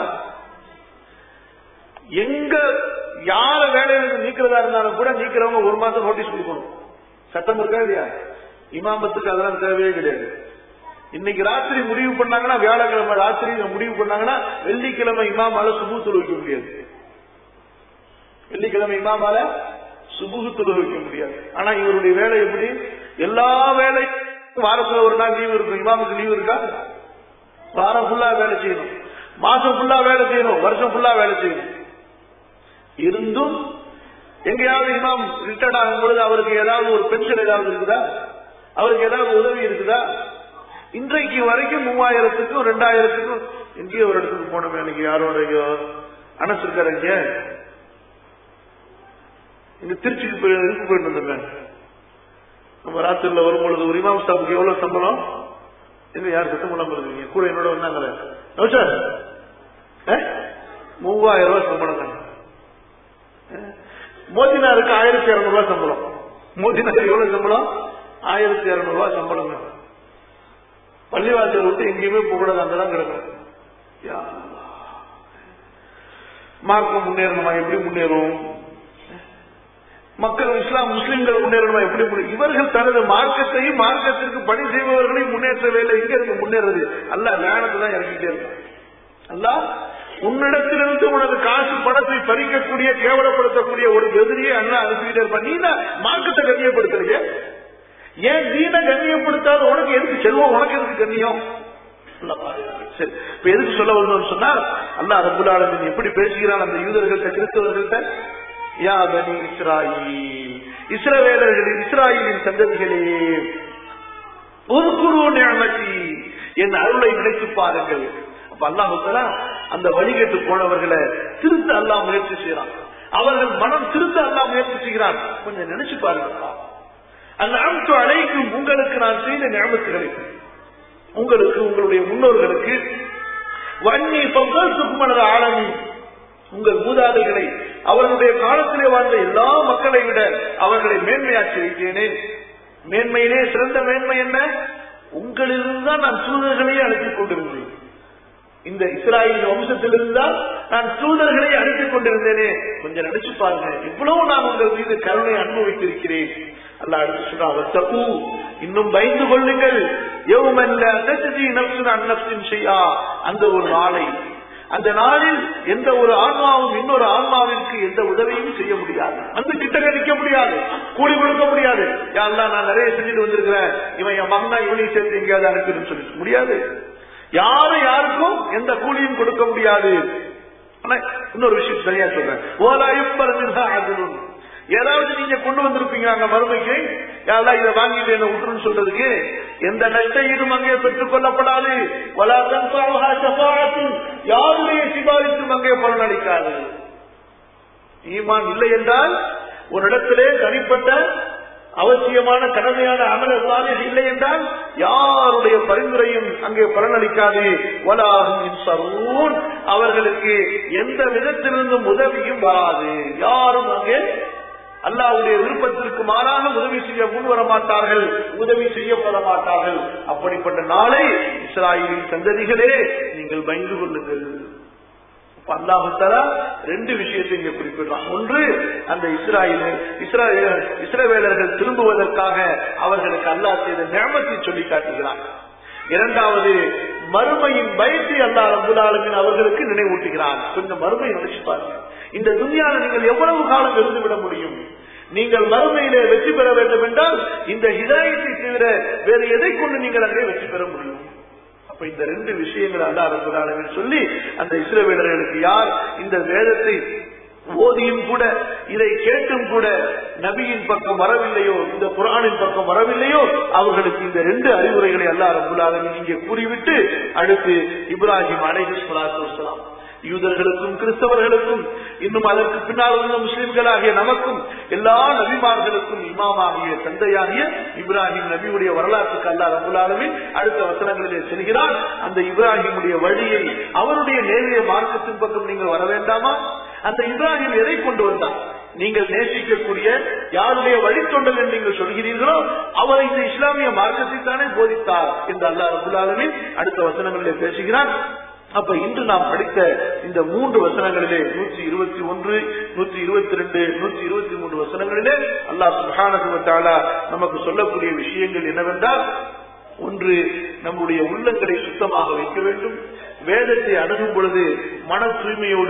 எங்க யார வேலையிலிருந்து நீக்கிறதா இருந்தாலும் கூட நீக்கிறவங்க ஒரு மாசம் நோட்டீஸ் கொடுக்கணும் சட்டம் இருக்கா இல்லையா இமாமத்துக்கு அதெல்லாம் தேவையே கிடையாது இன்னைக்கு ராத்திரி முடிவு பண்ணாங்கன்னா வியாழக்கிழமை ராத்திரி முடிவு பண்ணாங்கன்னா வெள்ளிக்கிழமை இமாமால சுபு தொழு வைக்க முடியாது வெள்ளிக்கிழமை இமாமால சுபுகு தொழு வைக்க முடியாது ஆனா இவருடைய வேலை எப்படி எல்லா வேலையும் வாரத்துல ஒரு நாள் லீவு இருக்கும் இமாமுக்கு லீவு இருக்கா வாரம் ஃபுல்லா வேலை செய்யணும் மாசம் ஃபுல்லா வேலை செய்யணும் வருஷம் ஃபுல்லா வேலை செய்யணும் இருந்தும் எங்கேயாவது இமாம் ரிட்டையர்ட் ஆகும் பொழுது அவருக்கு ஏதாவது ஒரு பென்ஷன் ஏதாவது இருக்குதா அவருக்கு ஏதாவது உதவி இருக்குதா இன்றைக்கு வரைக்கும் மூவாயிரத்துக்கும் ரெண்டாயிரத்துக்கும் எங்கேயோ ஒரு இடத்துக்கு போனோமே எனக்கு யாரோட அனஸ் இருக்காரு இங்க இங்க திருச்சிக்கு போய் இதுக்கு போயிட்டு வந்திருக்கேன் நம்ம ராத்திரில வரும் பொழுது ஒரு இமாம் ஸ்டாஃபுக்கு எவ்வளவு சம்பளம் எங்க யார் சத்தம் இல்லாம இருக்கீங்க கூட என்னோட வந்தாங்களே சார் மூவாயிரம் ரூபாய் சம்பளம் தாங்க மோதினாருக்கு ஆயிரத்தி இருநூறு ரூபாய் சம்பளம் மோதினாருக்கு எவ்வளவு சம்பளம் ஆயிரத்தி இருநூறு ரூபாய் சம்பளம் பள்ளிவாசல் விட்டு எங்கேயுமே போகக்கூடாது அங்கதான் கிடக்கும் யா அல்லாஹ். மார்க்கம் முன்னேறணுமா எப்படி முன்னேறும் மக்கள் இஸ்லாம் முஸ்லிம்கள் முன்னேறணுமா எப்படி முன்னே- இவர்கள் தனது மார்க்கத்தையும் மார்க்கத்திற்கு பணி செய்பவர்களையும் முன்னேற்றவே இல்லை எங்க இருக்கு முன்னேறது அல்ல ஞானத்தை தான் இறக்கிட்டே இருக்கு அல்ல உன்னிடத்திலிருந்து உனது காசு பணத்தை பறிக்கக்கூடிய கேவலப்படுத்தக்கூடிய ஒரு எதிரியை அண்ணா அனுப்பிக்கிட்டே இருப்பான் நீ தான் மார்க்கத்தை கண்ணியப்படுத்துறீங்க ஏன் நீன கண்ணியப்படுத்தாத உனக்கு எதுக்கு செல்வம் உனக்கு எதுக்கு கண்ணியம் அல்லாஹ் பாதுகாப்பு. சரி இப்ப எதுக்கு சொல்ல வந்தோம்னு சொன்னா அல்லாஹ் ரபுல் ஆலமீன் எப்படி பேசுகிறான் அந்த யூதர்கள்ட்ட கிறிஸ்தவர்கள்ட்ட யா பனி இஸ்ராயில் இஸ்ரவேலர்கள் இஸ்ராயலின் சந்ததிகளே ஒரு குரு நியமதி என் அருளை நினைத்து பாருங்கள் அப்ப அல்லாஹ் அந்த வழிகேட்டு போனவர்களை திருத்த அல்லாஹ் முயற்சி செய்யறான் அவர்கள் மனம் திருத்த அல்லாஹ் முயற்சி செய்கிறான் கொஞ்சம் நினைச்சு பாருங்க அந்த அம்சு அழைக்கும் உங்களுக்கு நான் செய்த ஞாபகத்துகளை உங்களுக்கு உங்களுடைய முன்னோர்களுக்கு வன்னி பங்கல்சுக்குமனது ஆழமி உங்கள் மூதாதைகளை அவர்களுடைய காலத்திலே வாழ்ந்த எல்லா மக்களை விட அவர்களை மேன்மையாக்கி வைத்தேனே மேன்மையிலே சிறந்த மேன்மை என்ன உங்களிலிருந்து தான் நான் தூதர்களையே அழைத்துக் கொண்டிருந்தேன் இந்த இஸ்ராயலின் வம்சத்திலிருந்து தான் நான் தூதர்களை அழைத்துக் கொண்டிருந்தேனே கொஞ்சம் நினைச்சு பாருங்க இவ்வளவு நான் உங்கள் மீது கருணை அனுபவித்திருக்கிறேன் அல்ல அடுத்து சொன்னா "வத்தகூ", இன்னும் பயந்து கொள்ளுங்கள் எவ்வளவு தஜ்ஜி நப்சுன் அன் நப்சின் ஷைஆ. அந்த ஒரு நாளை அந்த நாளில் எந்த ஒரு ஆன்மாவும் இன்னொரு ஆன்மாவிற்கு எந்த உதவியும் செய்ய முடியாது அந்த கிட்ட நிக்க முடியாது கூலி கொடுக்க முடியாது யாரெல்லாம் நான் நிறைய செஞ்சுட்டு வந்திருக்கிறேன் இவன் என் மகனா இவனையும் சேர்த்து எங்கேயாவது அனுப்பிடும் சொல்லி முடியாது யாரும் யாருக்கும் எந்த கூலியும் கொடுக்க முடியாது ஆனா இன்னொரு விஷயம் சரியா சொல்றேன் ஓலாயும் பரந்துதான் ஏதாவது நீங்க கொண்டு வந்திருப்பீங்க அங்க மறுமைக்கு யாரெல்லாம் இதை வாங்கிட்டு என்ன விட்டுருன்னு சொல்றதுக்கு எந்த நஷ்ட ஈடும் அங்கே பெற்றுக் கொள்ளப்படாது வலா தன்ஃபஅஹா ஷஃபாஅத்துன். யாருடைய சிபாரிசும் அங்கே பலனளிக்காது ஈமான் இல்லை என்றால் ஒரு இடத்திலே தனிப்பட்ட அவசியமான கடமையான அமல சாலிஹ் இல்லை என்றால் யாருடைய பரிந்துரையும் அங்கே பலனளிக்காது வலாகும் இன்சரூன். அவர்களுக்கு எந்த விதத்திலிருந்தும் உதவியும் வராது யாரும் அங்கே அல்லாவுடைய விருப்பத்திற்கு மாறாக உதவி செய்ய முன் வர மாட்டார்கள் உதவி செய்யப்பட மாட்டார்கள் அப்படிப்பட்ட நாளை இஸ்ராயலின் சந்ததிகளே நீங்கள் பயந்து கொள்ளுங்கள் அப்ப அல்லாஹு தஆலா ரெண்டு விஷயத்தை இங்க குறிப்பிடுறான் ஒன்று அந்த இஸ்ராயல் இஸ்ராயல் இஸ்ரவேலர்கள் திரும்புவதற்காக அவர்களுக்கு அல்லாஹ் செய்த நியமத்தை சொல்லி காட்டுகிறான் இரண்டாவது மறுமையின் பயத்தை அல்லாஹ் ரபுல் ஆலமீன் அவர்களுக்கு நினைவூட்டுகிறான் கொஞ்சம் மறுமை நினைச்சு பாருங்க இந்த துனியால நீங்கள் எவ்வளவு காலம் இருந்து விட முடியும் நீங்கள் மறுமையிலே வெற்றி பெற வேண்டும் என்றால் இந்த ஹிதாயத்தை தவிர வேறு எதை கொண்டு நீங்கள் அங்கே வெற்றி பெற முடியும் அப்ப இந்த ரெண்டு விஷயங்கள் அல்லாஹ் ரபுல் ஆலமீன் சொல்லி அந்த இஸ்ரவேலர்களுக்கு யார் இந்த வேதத்தை ஓதியும் கூட இதை கேட்டும் கூட நபியின் பக்கம் வரவில்லையோ இந்த குரானின் பக்கம் வரவில்லையோ அவர்களுக்கு இந்த ரெண்டு அறிவுரைகளை அல்லாஹ் ரபுல் ஆலமீன் இங்கே கூறிவிட்டு அடுத்து இப்ராஹிம் அலைஹி ஸலாத்து வஸலாம் யூதர்களுக்கும் கிறிஸ்தவர்களுக்கும் இன்னும் அதற்கு பின்னால் உள்ள முஸ்லிம்களாகிய நமக்கும் எல்லா நபிமார்களுக்கும் இமாமாகிய தந்தையாகிய இப்ராஹிம் நபியுடைய வரலாற்றுக்கு அல்லா ரபுல்லாலுமே அடுத்த வசனங்களிலே செல்கிறார் அந்த இப்ராஹிமுடைய வழியை அவருடைய நேரிய மார்க்கத்தின் பக்கம் நீங்கள் வர வேண்டாமா அந்த இப்ராஹிம் எதை கொண்டு வந்தார் நீங்கள் நேசிக்கக்கூடிய யாருடைய வழித்தொண்டல் என்று நீங்கள் சொல்கிறீர்களோ அவர் இந்த இஸ்லாமிய மார்க்கத்தை தானே போதித்தார் என்று அல்லா ரபுல்லாலுமே அடுத்த வசனங்களிலே பேசுகிறார் அப்ப இன்று நாம் படித்த இந்த மூன்று வசனங்களிலே நூற்றி இருபத்தி ஒன்று நூற்றி இருபத்தி ரெண்டு நூற்றி இருபத்தி மூன்று வசனங்களிலே அல்லாஹ் சுஹானகுவத்தாலா நமக்கு சொல்லக்கூடிய விஷயங்கள் என்னவென்றால் ஒன்று நம்முடைய உள்ளங்களை சுத்தமாக வைக்க வேண்டும் வேதத்தை அணுகும் பொழுது மன தூய்மையோடு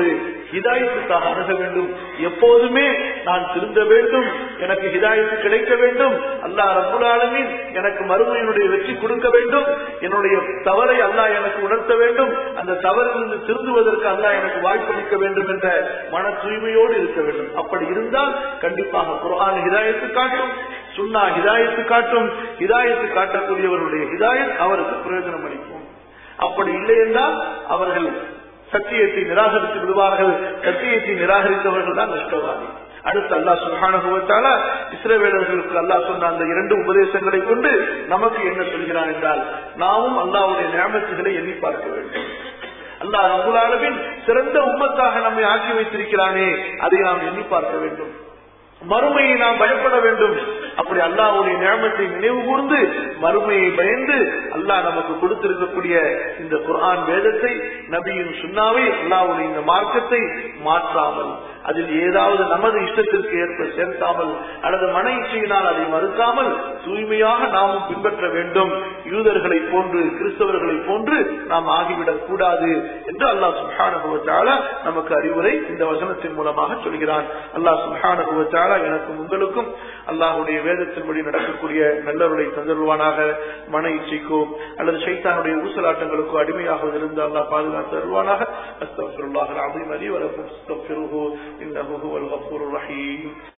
ஹிதாயத்துக்காக அணுக வேண்டும் எப்போதுமே நான் திருந்த வேண்டும் எனக்கு ஹிதாயத்து கிடைக்க வேண்டும் அல்லாஹ் ரபுல் ஆலமீன் எனக்கு மறுமையினுடைய வெற்றி கொடுக்க வேண்டும் என்னுடைய தவறை அல்லாஹ் எனக்கு உணர்த்த வேண்டும் அந்த தவறிலிருந்து திருந்துவதற்கு அல்லாஹ் எனக்கு வாய்ப்பளிக்க வேண்டும் என்ற மன தூய்மையோடு இருக்க வேண்டும் அப்படி இருந்தால் கண்டிப்பாக குர்ஆன் ஹிதாயத்து காட்டும் சுன்னா ஹிதாயத்து காட்டும் ஹிதாயத்து காட்டக்கூடியவர்களுடைய ஹிதாயத் அவருக்கு பிரயோஜனம் அளிக்கும் அப்படி இல்லை என்றால் அவர்கள் சத்தியத்தை நிராகரித்து விடுவார்கள் சத்தியத்தை நிராகரித்தவர்கள் தான் நஷ்டவாதி அடுத்து அல்லாஹ் சுகானுபவத்தால இஸ்ரவேலர்களுக்கு அல்லாஹ் சொன்ன அந்த இரண்டு உபதேசங்களை கொண்டு நமக்கு என்ன சொல்கிறான் என்றால் நாமும் அல்லாவுடைய நியமத்துகளை எண்ணி பார்க்க வேண்டும் அல்லாஹ் ரபுல்லாலவின் சிறந்த உம்மத்தாக நம்மை ஆக்கி வைத்திருக்கிறானே அதை நாம் எண்ணி பார்க்க வேண்டும் மறுமையை நாம் பயப்பட வேண்டும் அப்படி அல்லாவுடைய நியமத்தை நினைவு கூர்ந்து மறுமையை பயந்து அல்லாஹ் நமக்கு கொடுத்திருக்கக்கூடிய இந்த குர்ஆன் வேதத்தை நபியின் சுண்ணாவை அல்லாவுடைய இந்த மார்க்கத்தை மாற்றாமல் அதில் ஏதாவது நமது இஷ்டத்திற்கு ஏற்ப சேர்க்காமல் அல்லது மன இச்சையினால் அதை மறுக்காமல் தூய்மையாக நாமும் பின்பற்ற வேண்டும் யூதர்களை போன்று கிறிஸ்தவர்களை போன்று நாம் ஆகிவிடக் கூடாது என்று அல்லாஹ் சுஹானுபவத்தால நமக்கு அறிவுரை இந்த வசனத்தின் மூலமாக சொல்கிறான் அல்லாஹ் சுஹானுபவத்தால எனக்கும் உங்களுக்கும் அல்லாஹுடைய வேதத்தின்படி நடக்கக்கூடிய நல்லவர்களை தந்தருவானாக மன இச்சைக்கோ அல்லது சைத்தானுடைய ஊசலாட்டங்களுக்கோ அடிமையாக இருந்து அல்லாஹ் பாதுகாத்து தருவானாக அஸ்தபிருல்லாஹ் அலீம் அலி வலக்கும் அஸ்தபிருஹு இன்னஹு ஹுவல் கஃபூருர் ரஹீம்